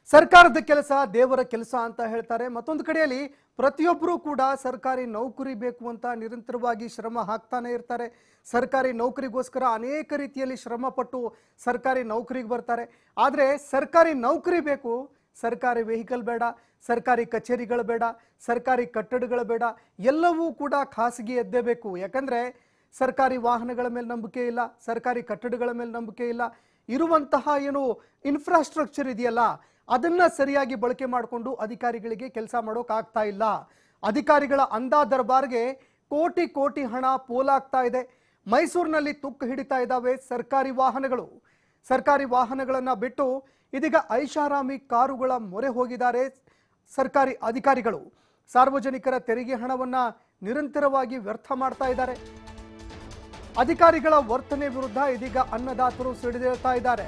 ಸರ್ಕಾರದ ಕೆಲಸ ದೇವರ ಕೆಲಸ ಅಂತ ಹೇಳ್ತಾರೆ ಮತ್ತೊಂದು ಕಡೆಯಲ್ಲಿ ಪ್ರತಿಯೊಬ್ಬರೂ ಕೂಡ ಸರ್ಕಾರಿ ನೌಕರಿ ಬೇಕು ಅಂತ ನಿರಂತರವಾಗಿ ಶ್ರಮ ಹಾಕ್ತಾನೆ ಇರ್ತಾರೆ ಸರ್ಕಾರಿ ನೌಕರಿಗೋಸ್ಕರ ಅನೇಕ ರೀತಿಯಲ್ಲಿ ಶ್ರಮ ಪಟ್ಟು ಸರ್ಕಾರಿ ನೌಕರಿಗೆ ಬರ್ತಾರೆ ಆದರೆ ಸರ್ಕಾರಿ ನೌಕರಿ ಬೇಕು ಸರ್ಕಾರಿ ವೆಹಿಕಲ್ ಬೇಡ ಸರ್ಕಾರಿ ಕಚೇರಿಗಳು ಬೇಡ ಸರ್ಕಾರಿ ಕಟ್ಟಡಗಳು ಬೇಡ ಎಲ್ಲವೂ ಕೂಡ ಖಾಸಗಿ ಎದ್ದೇ ಬೇಕು ಯಾಕಂದ್ರೆ ಸರ್ಕಾರಿ ವಾಹನಗಳ ಮೇಲೆ ನಂಬಿಕೆ ಇಲ್ಲ ಸರ್ಕಾರಿ ಕಟ್ಟಡಗಳ ಮೇಲೆ ನಂಬಿಕೆ ಇಲ್ಲ ಇರುವಂತಹ ಏನು ಇನ್ಫ್ರಾಸ್ಟ್ರಕ್ಚರ್ ಇದೆಯಲ್ಲ ಅದನ್ನ ಸರಿಯಾಗಿ ಬಳಕೆ ಮಾಡಿಕೊಂಡು ಅಧಿಕಾರಿಗಳಿಗೆ ಕೆಲಸ ಮಾಡೋಕ್ ಆಗ್ತಾ ಇಲ್ಲ ಅಧಿಕಾರಿಗಳ ಅಂದಾ ದರ್ಬಾರ್ಗೆ ಕೋಟಿ ಕೋಟಿ ಹಣ ಪೋಲಾಗ್ತಾ ಇದೆ ಮೈಸೂರಿನಲ್ಲಿ ತುಕ್ಕು ಹಿಡಿತಾ ಇದ್ದಾವೆ ಸರ್ಕಾರಿ ವಾಹನಗಳು ಸರ್ಕಾರಿ ವಾಹನಗಳನ್ನ ಬಿಟ್ಟು ಇದೀಗ ಐಷಾರಾಮಿ ಕಾರುಗಳ ಮೊರೆ ಹೋಗಿದ್ದಾರೆ ಸರ್ಕಾರಿ ಅಧಿಕಾರಿಗಳು ಸಾರ್ವಜನಿಕರ ತೆರಿಗೆ ಹಣವನ್ನ ನಿರಂತರವಾಗಿ ವ್ಯರ್ಥ ಮಾಡ್ತಾ ಇದ್ದಾರೆ ಅಧಿಕಾರಿಗಳ ವರ್ತನೆ ವಿರುದ್ಧ ಇದೀಗ ಅನ್ನದಾತರು ಸಿಡಿದೇಳ್ತಾ ಇದ್ದಾರೆ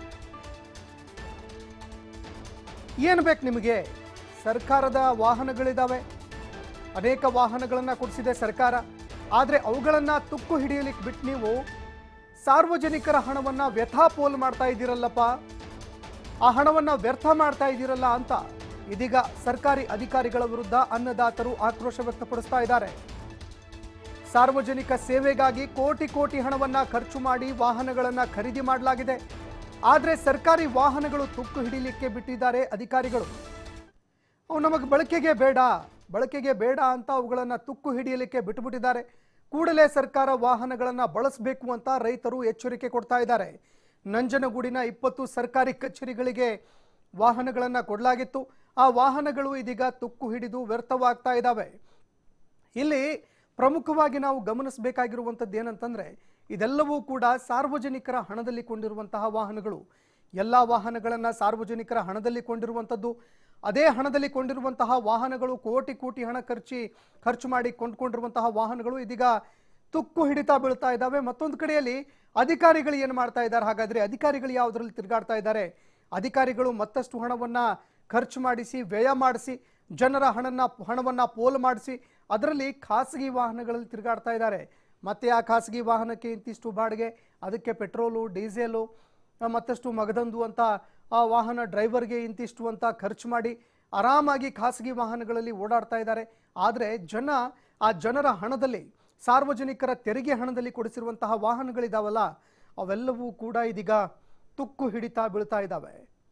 ಏನು ಬೇಕು ನಿಮಗೆ ಸರ್ಕಾರದ ವಾಹನಗಳಿದಾವೆ ಅನೇಕ ವಾಹನಗಳನ್ನು ಕೊಡಿಸಿದೆ ಸರ್ಕಾರ ಆದರೆ ಅವುಗಳನ್ನು ತುಕ್ಕು ಹಿಡಿಯಲಿಕ್ಕೆ ಬಿಟ್ಟು ನೀವು ಸಾರ್ವಜನಿಕರ ಹಣವನ್ನು ವ್ಯಥಾಪೋಲ್ ಮಾಡ್ತಾ ಇದ್ದೀರಲ್ಲಪ್ಪ ಆ ಹಣವನ್ನು ವ್ಯರ್ಥ ಮಾಡ್ತಾ ಇದ್ದೀರಲ್ಲ ಅಂತ ಇದೀಗ ಸರ್ಕಾರಿ ಅಧಿಕಾರಿಗಳ ವಿರುದ್ಧ ಅನ್ನದಾತರು ಆಕ್ರೋಶ ವ್ಯಕ್ತಪಡಿಸ್ತಾ ಇದ್ದಾರೆ ಸಾರ್ವಜನಿಕ ಸೇವೆಗಾಗಿ ಕೋಟಿ ಕೋಟಿ ಹಣವನ್ನ ಖರ್ಚು ಮಾಡಿ ವಾಹನಗಳನ್ನ ಖರೀದಿ ಮಾಡಲಾಗಿದೆ ಆದರೆ ಸರ್ಕಾರಿ ವಾಹನಗಳು ತುಕ್ಕು ಹಿಡಿಲಿಕ್ಕೆ ಬಿಟ್ಟಿದ್ದಾರೆ ಅಧಿಕಾರಿಗಳು ಅವು ನಮಗೆ ಬಳಕೆಗೆ ಬೇಡ ಬಳಕೆಗೆ ಬೇಡ ಅಂತ ಅವುಗಳನ್ನು ತುಕ್ಕು ಹಿಡಿಯಲಿಕ್ಕೆ ಬಿಟ್ಟುಬಿಟ್ಟಿದ್ದಾರೆ ಕೂಡಲೇ ಸರ್ಕಾರ ವಾಹನಗಳನ್ನು ಬಳಸಬೇಕು ಅಂತ ರೈತರು ಎಚ್ಚರಿಕೆ ಕೊಡ್ತಾ ಇದ್ದಾರೆ ನಂಜನಗೂಡಿನ ಇಪ್ಪತ್ತು ಸರ್ಕಾರಿ ಕಚೇರಿಗಳಿಗೆ ವಾಹನಗಳನ್ನು ಕೊಡಲಾಗಿತ್ತು ಆ ವಾಹನಗಳು ಇದೀಗ ತುಕ್ಕು ಹಿಡಿದು ವ್ಯರ್ಥವಾಗ್ತಾ ಇದ್ದಾವೆ ಇಲ್ಲಿ ಪ್ರಮುಖವಾಗಿ ನಾವು ಗಮನಿಸಬೇಕಾಗಿರುವಂಥದ್ದು ಏನಂತಂದ್ರೆ ಇದೆಲ್ಲವೂ ಕೂಡ ಸಾರ್ವಜನಿಕರ ಹಣದಲ್ಲಿ ಕೊಂಡಿರುವಂತಹ ವಾಹನಗಳು ಎಲ್ಲ ವಾಹನಗಳನ್ನು ಸಾರ್ವಜನಿಕರ ಹಣದಲ್ಲಿ ಕೊಂಡಿರುವಂಥದ್ದು ಅದೇ ಹಣದಲ್ಲಿ ಕೊಂಡಿರುವಂತಹ ವಾಹನಗಳು ಕೋಟಿ ಕೋಟಿ ಹಣ ಖರ್ಚಿ ಖರ್ಚು ಮಾಡಿ ಕೊಂಡ್ಕೊಂಡಿರುವಂತಹ ವಾಹನಗಳು ಇದೀಗ ತುಕ್ಕು ಹಿಡಿತಾ ಬೀಳ್ತಾ ಇದ್ದಾವೆ ಮತ್ತೊಂದು ಕಡೆಯಲ್ಲಿ ಅಧಿಕಾರಿಗಳು ಏನು ಮಾಡ್ತಾ ಇದ್ದಾರೆ ಹಾಗಾದ್ರೆ ಅಧಿಕಾರಿಗಳು ಯಾವುದರಲ್ಲಿ ತಿರುಗಾಡ್ತಾ ಇದ್ದಾರೆ ಅಧಿಕಾರಿಗಳು ಮತ್ತಷ್ಟು ಹಣವನ್ನ ಖರ್ಚು ಮಾಡಿಸಿ ವ್ಯಯ ಮಾಡಿಸಿ ಜನರ ಹಣನ ಹಣವನ್ನ ಪೋಲು ಮಾಡಿಸಿ ಅದರಲ್ಲಿ ಖಾಸಗಿ ವಾಹನಗಳಲ್ಲಿ ತಿರುಗಾಡ್ತಾ ಇದ್ದಾರೆ ಮತ್ತೆ ಆ ಖಾಸಗಿ ವಾಹನಕ್ಕೆ ಇಂತಿಷ್ಟು ಬಾಡಿಗೆ ಅದಕ್ಕೆ ಪೆಟ್ರೋಲು ಡೀಸೆಲು ಆ, ಮತ್ತಷ್ಟು ಮಗದೊಂದು ಅಂತ ಆ ವಾಹನ ಡ್ರೈವರ್ಗೆ ಇಂತಿಷ್ಟು ಅಂತ ಖರ್ಚು ಮಾಡಿ ಆರಾಮಾಗಿ ಖಾಸಗಿ ವಾಹನಗಳಲ್ಲಿ ಓಡಾಡ್ತಾ ಇದ್ದಾರೆ ಆದರೆ ಜನ ಆ ಜನರ ಹಣದಲ್ಲಿ ಸಾರ್ವಜನಿಕರ ತೆರಿಗೆ ಹಣದಲ್ಲಿ ಕೊಡಿಸಿರುವಂತಹ ವಾಹನಗಳಿದಾವಲ್ಲ ಅವೆಲ್ಲವೂ ಕೂಡ ಇದೀಗ ತುಕ್ಕು ಹಿಡಿತಾ ಬೀಳ್ತಾ ಇದ್ದಾವೆ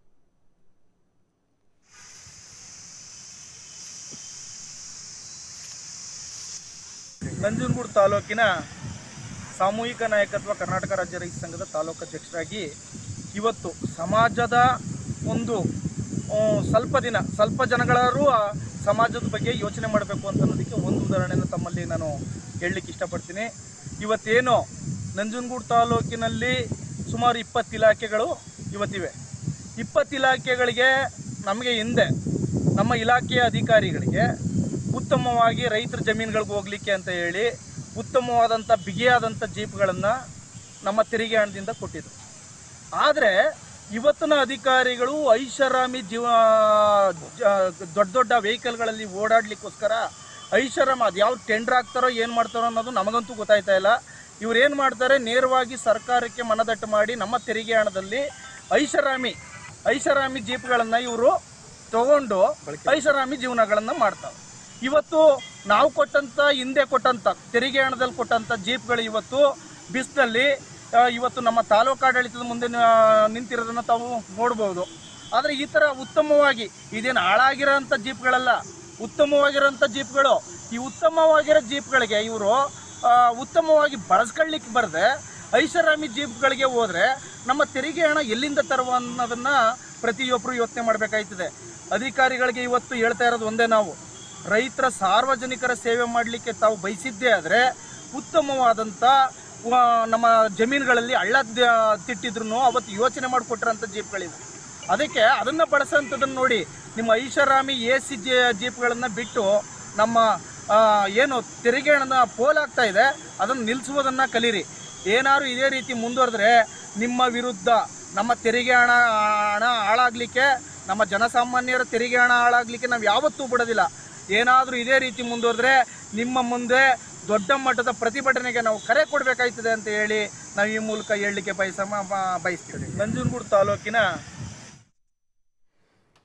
ನಂಜನಗೂಡು ತಾಲೂಕಿನ ಸಾಮೂಹಿಕ ನಾಯಕತ್ವ ಕರ್ನಾಟಕ ರಾಜ್ಯ ರೈತ ಸಂಘದ ತಾಲೂಕು ಅಧ್ಯಕ್ಷರಾಗಿ ಇವತ್ತು ಸಮಾಜದ ಒಂದು ಆ, ಸ್ವಲ್ಪ ದಿನ ಸ್ವಲ್ಪ ಜನಗಳರೂ ಆ ಸಮಾಜದ ಬಗ್ಗೆ ಯೋಚನೆ ಮಾಡಬೇಕು ಅಂತ ಅನ್ನೋದಕ್ಕೆ ಒಂದು ಉದಾಹರಣೆಯನ್ನು ತಮ್ಮಲ್ಲಿ ನಾನು ಹೇಳಲಿಕ್ಕೆ ಇಷ್ಟಪಡ್ತೀನಿ ಇವತ್ತೇನು ನಂಜನಗೂಡು ತಾಲೂಕಿನಲ್ಲಿ ಸುಮಾರು ಇಪ್ಪತ್ತು ಇಲಾಖೆಗಳು ಇವತ್ತಿವೆ ಇಪ್ಪತ್ತು ಇಲಾಖೆಗಳಿಗೆ ನಮಗೆ ಹಿಂದೆ ನಮ್ಮ ಇಲಾಖೆಯ ಅಧಿಕಾರಿಗಳಿಗೆ ಉತ್ತಮವಾಗಿ ರೈತರ ಜಮೀನುಗಳಿಗೆ ಹೋಗ್ಲಿಕ್ಕೆ ಅಂತ ಹೇಳಿ ಉತ್ತಮವಾದಂಥ ಬಿಗಿಯಾದಂಥ ಜೀಪ್ಗಳನ್ನು ನಮ್ಮ ತೆರಿಗೆ ಹಣದಿಂದ ಕೊಟ್ಟಿದ್ರು ಆದರೆ ಇವತ್ತಿನ ಅಧಿಕಾರಿಗಳು ಐಷಾರಾಮಿ ಜೀವ ಜ- ದೊಡ್ಡ ದೊಡ್ಡ ವೆಹಿಕಲ್ಗಳಲ್ಲಿ ಓಡಾಡ್ಲಿಕ್ಕೋಸ್ಕರ ಐಷಾರಾಮ್ ಅದು ಯಾವ ಟೆಂಡರ್ ಆಗ್ತಾರೋ ಏನು ಮಾಡ್ತಾರೋ ಅನ್ನೋದು ನಮಗಂತೂ ಗೊತ್ತಾಯ್ತಾ ಇಲ್ಲ ಇವ್ರು ಏನು ಮಾಡ್ತಾರೆ ನೇರವಾಗಿ ಸರ್ಕಾರಕ್ಕೆ ಮನದಟ್ಟು ಮಾಡಿ ನಮ್ಮ ತೆರಿಗೆ ಹಣದಲ್ಲಿ ಐಷಾರಾಮಿ ಐಷಾರಾಮಿ ಜೀಪ್ಗಳನ್ನು ಇವರು ತಗೊಂಡು ಐಷಾರಾಮಿ ಜೀವನಗಳನ್ನು ಮಾಡ್ತಾರೆ ಇವತ್ತು ನಾವು ಕೊಟ್ಟಂತ ಹಿಂದೆ ಕೊಟ್ಟಂತ ತೆರಿಗೆ ಹಣದಲ್ಲಿ ಕೊಟ್ಟಂತ ಜೀಪ್ಗಳು ಇವತ್ತು ಬಿಸಿಲಲ್ಲಿ ಇವತ್ತು ನಮ್ಮ ತಾಲೂಕಾಡಳಿತದ ಮುಂದೆ ನ- ನಿಂತಿರೋದನ್ನ ತಾವು ನೋಡ್ಬೋದು ಆದರೆ ಈ ಥರ ಉತ್ತಮವಾಗಿ ಇದೇನು ಹಾಳಾಗಿರೋಂಥ ಜೀಪ್ಗಳಲ್ಲ ಉತ್ತಮವಾಗಿರೋಂಥ ಜೀಪ್ಗಳು ಈ ಉತ್ತಮವಾಗಿರೋ ಜೀಪ್ಗಳಿಗೆ ಇವರು ಉತ್ತಮವಾಗಿ ಬಳಸ್ಕೊಳ್ಳಿಕ್ಕೆ ಬರದೆ ಐಷಾರಾಮಿ ಜೀಪ್ಗಳಿಗೆ ಹೋದ್ರೆ ನಮ್ಮ ತೆರಿಗೆ ಹಣ ಎಲ್ಲಿಂದ ತರುವ ಅನ್ನೋದನ್ನ ಪ್ರತಿಯೊಬ್ಬರು ಯೋಚನೆ ಮಾಡಬೇಕಾಯ್ತದೆ ಅಧಿಕಾರಿಗಳಿಗೆ ಇವತ್ತು ಹೇಳ್ತಾ ಇರೋದು ಒಂದೇ ನಾವು ರೈತರ ಸಾರ್ವಜನಿಕರ ಸೇವೆ ಮಾಡಲಿಕ್ಕೆ ತಾವು ಬಯಸಿದ್ದೇ ಆದರೆ ಉತ್ತಮವಾದಂಥ ಆ, ನಮ್ಮ ಜಮೀನುಗಳಲ್ಲಿ ಹಳ್ಳ ದ- ತಿಟ್ಟಿದ್ರು ಅವತ್ತು ಯೋಚನೆ ಮಾಡಿಕೊಟ್ರಂಥ ಜೀಪ್ಗಳಿವೆ ಅದಕ್ಕೆ ಅದನ್ನು ಬಳಸೋಂಥದ್ದನ್ನು ನೋಡಿ ನಿಮ್ಮ ಐಷಾರಾಮಿ ಎ ಸಿ ಜಿ ಜೀಪ್ಗಳನ್ನು ಬಿಟ್ಟು ನಮ್ಮ ಆ, ಏನು ತೆರಿಗೆ ಹಣದ ಪೋಲಾಗ್ತಾ ಇದೆ ಅದನ್ನು ನಿಲ್ಲಿಸುವುದನ್ನು ಕಲೀರಿ ಏನಾದ್ರು ಇದೇ ರೀತಿ ಮುಂದುವರೆದ್ರೆ ನಿಮ್ಮ ವಿರುದ್ಧ ನಮ್ಮ ತೆರಿಗೆ ಹಣ ಹಣ ಹಾಳಾಗಲಿಕ್ಕೆ ನಮ್ಮ ಜನಸಾಮಾನ್ಯರ ತೆರಿಗೆ ಹಣ ಹಾಳಾಗಲಿಕ್ಕೆ ನಾವು ಯಾವತ್ತೂ ಬಿಡೋದಿಲ್ಲ ಏನಾದರೂ ಇದೇ ರೀತಿ ಮುಂದುವರೆದ್ರೆ ನಿಮ್ಮ ಮುಂದೆ ದೊಡ್ಡ ಮಟ್ಟದ ಪ್ರತಿಭಟನೆಗೆ ನಾವು ಕರೆ ಕೊಡಬೇಕಾಯ್ತದೆ ಅಂತ ಹೇಳಿ ನಾವು ಈ ಮೂಲಕ ಹೇಳಲಿಕ್ಕೆ ಬಯಸ ಬಯಸ್ತೀವಿ ನಂಜನಗೂಡು ತಾಲೂಕಿನ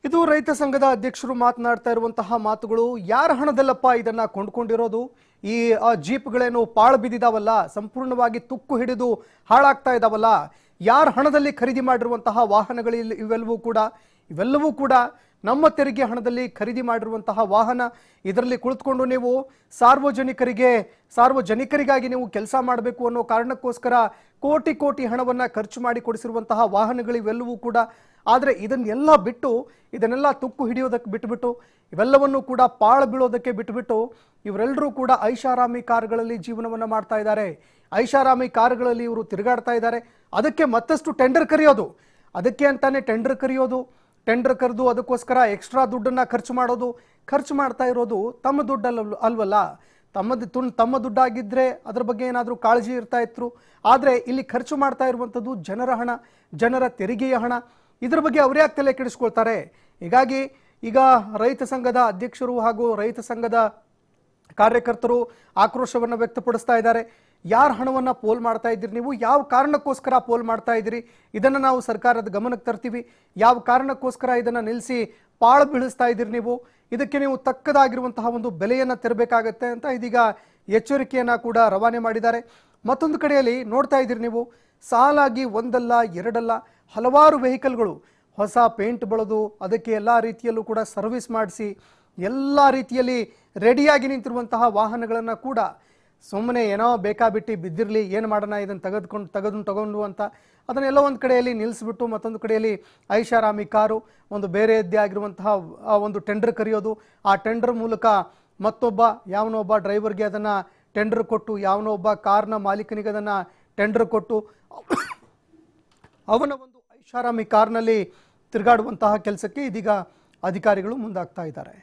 ಇದು ರೈತ ಸಂಘದ ಅಧ್ಯಕ್ಷರು ಮಾತನಾಡ್ತಾ ಇರುವಂತಹ ಮಾತುಗಳು ಯಾರ ಹಣದಲ್ಲಪ್ಪ ಇದನ್ನ ಕೊಂಡ್ಕೊಂಡಿರೋದು ಈ ಆ, ಜೀಪ್ಗಳೇನು ಪಾಳು ಬಿದ್ದಿದಾವಲ್ಲ ಸಂಪೂರ್ಣವಾಗಿ ತುಕ್ಕು ಹಿಡಿದು ಹಾಳಾಗ್ತಾ ಇದಾವಲ್ಲ ಯಾರ ಹಣದಲ್ಲಿ ಖರೀದಿ ಮಾಡಿರುವಂತಹ ವಾಹನಗಳು ಇಲ್ಲಿ- ಇವೆಲ್ಲವೂ ಕೂಡ ಇವೆಲ್ಲವೂ ಕೂಡ ನಮ್ಮ ತೆರಿಗೆ ಹಣದಲ್ಲಿ ಖರೀದಿ ಮಾಡಿರುವಂತಹ ವಾಹನ ಇದರಲ್ಲಿ ಕುಳಿತುಕೊಂಡು ನೀವು ಸಾರ್ವಜನಿಕರಿಗೆ ಸಾರ್ವಜನಿಕರಿಗಾಗಿ ನೀವು ಕೆಲಸ ಮಾಡಬೇಕು ಅನ್ನೋ ಕಾರಣಕ್ಕೋಸ್ಕರ ಕೋಟಿ ಕೋಟಿ ಹಣವನ್ನ ಖರ್ಚು ಮಾಡಿ ಕೊಡಿಸಿರುವಂತಹ ವಾಹನಗಳು ಇವೆಲ್ಲವೂ ಕೂಡ ಆದರೆ ಇದನ್ನೆಲ್ಲ ಬಿಟ್ಟು ಇದನ್ನೆಲ್ಲ ತುಕ್ಕು ಹಿಡಿಯೋದಕ್ಕೆ ಬಿಟ್ಬಿಟ್ಟು ಇವೆಲ್ಲವನ್ನು ಕೂಡ ಪಾಳು ಬೀಳೋದಕ್ಕೆ ಬಿಟ್ಬಿಟ್ಟು ಇವರೆಲ್ಲರೂ ಕೂಡ ಐಷಾರಾಮಿ ಕಾರುಗಳಲ್ಲಿ ಜೀವನವನ್ನ ಮಾಡ್ತಾ ಇದ್ದಾರೆ ಐಷಾರಾಮಿ ಕಾರುಗಳಲ್ಲಿ ಇವರು ತಿರುಗಾಡ್ತಾ ಇದ್ದಾರೆ ಅದಕ್ಕೆ ಮತ್ತಷ್ಟು ಟೆಂಡರ್ ಕರೆಯೋದು ಅದಕ್ಕೆ ಅಂತಾನೆ ಟೆಂಡರ್ ಕರೆಯೋದು ಟೆಂಡರ್ ಕರೆದು ಅದಕ್ಕೋಸ್ಕರ ಎಕ್ಸ್ಟ್ರಾ ದುಡ್ಡನ್ನ ಖರ್ಚು ಮಾಡೋದು ಖರ್ಚು ಮಾಡ್ತಾ ಇರೋದು ತಮ್ಮ ದುಡ್ಡಲ್ಲ ಅಲ್ವಲ್ಲ ತಮ್ಮದು ತುನ್ ತಮ್ಮ ದುಡ್ಡಾಗಿದ್ದರೆ ಅದ್ರ ಬಗ್ಗೆ ಏನಾದರೂ ಕಾಳಜಿ ಇರ್ತಾ ಇತ್ತು ಆದರೆ ಇಲ್ಲಿ ಖರ್ಚು ಮಾಡ್ತಾ ಇರುವಂಥದ್ದು ಜನರ ಹಣ ಜನರ ತೆರಿಗೆಯ ಹಣ ಇದ್ರ ಬಗ್ಗೆ ಅವರೇ ಯಾಕೆ ತಲೆ ಕೆಡಿಸ್ಕೊಳ್ತಾರೆ ಹೀಗಾಗಿ ಈಗ ರೈತ ಸಂಘದ ಅಧ್ಯಕ್ಷರು ಹಾಗೂ ರೈತ ಸಂಘದ ಕಾರ್ಯಕರ್ತರು ಆಕ್ರೋಶವನ್ನು ವ್ಯಕ್ತಪಡಿಸ್ತಾ ಇದ್ದಾರೆ ಯಾರ ಹಣವನ್ನ ಪೋಲ್ ಮಾಡ್ತಾ ಇದ್ದೀರಿ ನೀವು ಯಾವ ಕಾರಣಕ್ಕೋಸ್ಕರ ಪೋಲ್ ಮಾಡ್ತಾ ಇದ್ದೀರಿ ಇದನ್ನ ನಾವು ಸರ್ಕಾರದ ಗಮನಕ್ಕೆ ತರ್ತೀವಿ ಯಾವ ಕಾರಣಕ್ಕೋಸ್ಕರ ಇದನ್ನ ನಿಲ್ಲಿಸಿ ಪಾಳು ಬೀಳಿಸ್ತಾ ಇದ್ದೀರಿ ನೀವು ಇದಕ್ಕೆ ನೀವು ತಕ್ಕದಾಗಿರುವಂತಹ ಒಂದು ಬೆಲೆಯನ್ನ ತೆರಬೇಕಾಗತ್ತೆ ಅಂತ ಇದೀಗ ಎಚ್ಚರಿಕೆಯನ್ನ ಕೂಡ ರವಾನೆ ಮಾಡಿದ್ದಾರೆ ಮತ್ತೊಂದು ಕಡೆಯಲ್ಲಿ ನೋಡ್ತಾ ಇದ್ದೀರಿ ನೀವು ಸಾಲಾಗಿ ಒಂದಲ್ಲ ಎರಡಲ್ಲ ಹಲವಾರು ವೆಹಿಕಲ್ಗಳು ಹೊಸ ಪೇಂಟ್ ಬಳದು ಅದಕ್ಕೆ ಎಲ್ಲ ರೀತಿಯಲ್ಲೂ ಕೂಡ ಸರ್ವಿಸ್ ಮಾಡಿಸಿ ಎಲ್ಲ ರೀತಿಯಲ್ಲಿ ರೆಡಿಯಾಗಿ ನಿಂತಿರುವಂತಹ ವಾಹನಗಳನ್ನು ಕೂಡ ಸುಮ್ಮನೆ ಏನೋ ಬೇಕಾಬಿಟ್ಟು ಬಿದ್ದಿರಲಿ ಏನು ಮಾಡೋಣ ಇದನ್ನು ತೆಗೆದುಕೊಂಡು ತೆಗೆದು ತಗೊಂಡು ಅಂತ ಅದನ್ನೆಲ್ಲ ಒಂದು ಕಡೆಯಲ್ಲಿ ನಿಲ್ಲಿಸ್ಬಿಟ್ಟು ಮತ್ತೊಂದು ಕಡೆಯಲ್ಲಿ ಐಷಾರಾಮಿ ಕಾರು ಒಂದು ಬೇರೆಯದ್ದೇ ಆಗಿರುವಂತಹ ಆ ಒಂದು ಟೆಂಡರ್ ಕರೆಯೋದು ಆ ಟೆಂಡರ್ ಮೂಲಕ ಮತ್ತೊಬ್ಬ ಯಾವನೋ ಒಬ್ಬ ಡ್ರೈವರ್ಗೆ ಅದನ್ನು ಟೆಂಡರ್ ಕೊಟ್ಟು ಯಾವನೋ ಒಬ್ಬ ಕಾರ್ನ ಮಾಲೀಕನಿಗೆ ಅದನ್ನು ಟೆಂಡರ್ ಕೊಟ್ಟು ಅವನ ಒಂದು ಐಷಾರಾಮಿ ಕಾರ್ನಲ್ಲಿ ತಿರುಗಾಡುವಂತಹ ಕೆಲಸಕ್ಕೆ ಇದೀಗ ಅಧಿಕಾರಿಗಳು ಮುಂದಾಗ್ತಾ ಇದ್ದಾರೆ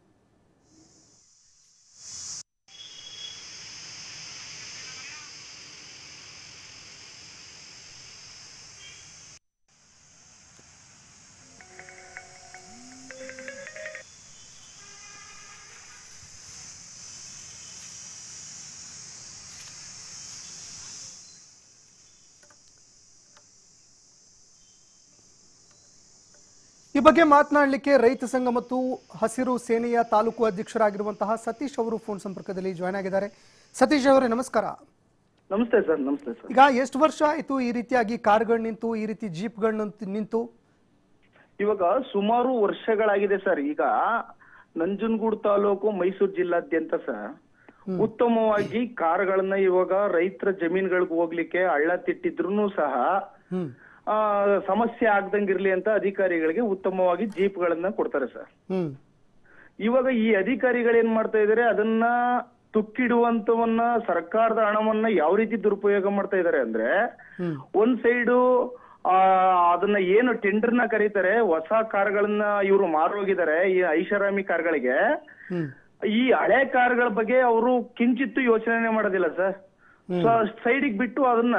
ಈ ಬಗ್ಗೆ ಮಾತನಾಡಲಿಕ್ಕೆ ರೈತ ಸಂಘ ಮತ್ತು ಹಸಿರು ಸೇನೆಯ ತಾಲೂಕು ಅಧ್ಯಕ್ಷರಾಗಿರುವಂತಹ ಸತೀಶ್ ಅವರು ಫೋನ್ ಸಂಪರ್ಕದಲ್ಲಿ ಜಾಯ್ನ್ ಆಗಿದ್ದಾರೆ ಸತೀಶ್ ಅವರೇ ನಮಸ್ಕಾರ ನಮಸ್ತೆ ಸರ್ ನಮಸ್ತೆ ಸರ್ ಈಗ ಎಷ್ಟು ವರ್ಷ ಆಯಿತು ಈ ರೀತಿಯಾಗಿ ಕಾರ್ಗಳು ನಿಂತು ಈ ರೀತಿ ಜೀಪ್ಗಳು ನಿಂತು ಇವಾಗ ಸುಮಾರು ವರ್ಷಗಳಾಗಿದೆ ಸರ್ ಈಗ ನಂಜನಗೂಡು ತಾಲೂಕು ಮೈಸೂರು ಜಿಲ್ಲಾದ್ಯಂತ ಸರ್ ಉತ್ತಮವಾಗಿ ಕಾರುಗಳನ್ನ ಇವಾಗ ರೈತರ ಜಮೀನುಗಳಿಗೆ ಹೋಗ್ಲಿಕ್ಕೆ ಹಳ್ಳ ತಿಟ್ಟಿದ್ರು ಸಹ ಹ್ಮ್ ಆ, ಸಮಸ್ಯೆ ಆಗ್ದಂಗಿರ್ಲಿ ಅಂತ ಅಧಿಕಾರಿಗಳಿಗೆ ಉತ್ತಮವಾಗಿ ಜೀಪ್ಗಳನ್ನ ಕೊಡ್ತಾರೆ ಸರ್ ಹ್ಮ್ ಇವಾಗ ಈ ಅಧಿಕಾರಿಗಳು ಏನ್ ಮಾಡ್ತಾ ಇದಾರೆ ಅದನ್ನ ತುಕ್ಕಿಡುವಂತವನ್ನ ಸರ್ಕಾರದ ಹಣವನ್ನ ಯಾವ ರೀತಿ ದುರುಪಯೋಗ ಮಾಡ್ತಾ ಇದಾರೆ ಅಂದ್ರೆ ಹ್ಮ್ ಒಂದ್ ಸೈಡು ಆ ಅದನ್ನ ಏನು ಟೆಂಡರ್ ನ ಕರೀತಾರೆ ಹೊಸ ಕಾರ್ಗಳನ್ನ ಇವರು ಮಾರೋಗಿದ್ದಾರೆ ಈ ಐಷಾರಾಮಿ ಕಾರ್ಗಳಿಗೆ ಹ್ಮ್ ಈ ಹಳೆ ಕಾರ್ಗಳ ಬಗ್ಗೆ ಅವರು ಕಿಂಚಿತ್ತು ಯೋಚನೆ ಮಾಡೋದಿಲ್ಲ ಸರ್ ಸೈಡಿಗೆ ಬಿಟ್ಟು ಅದನ್ನ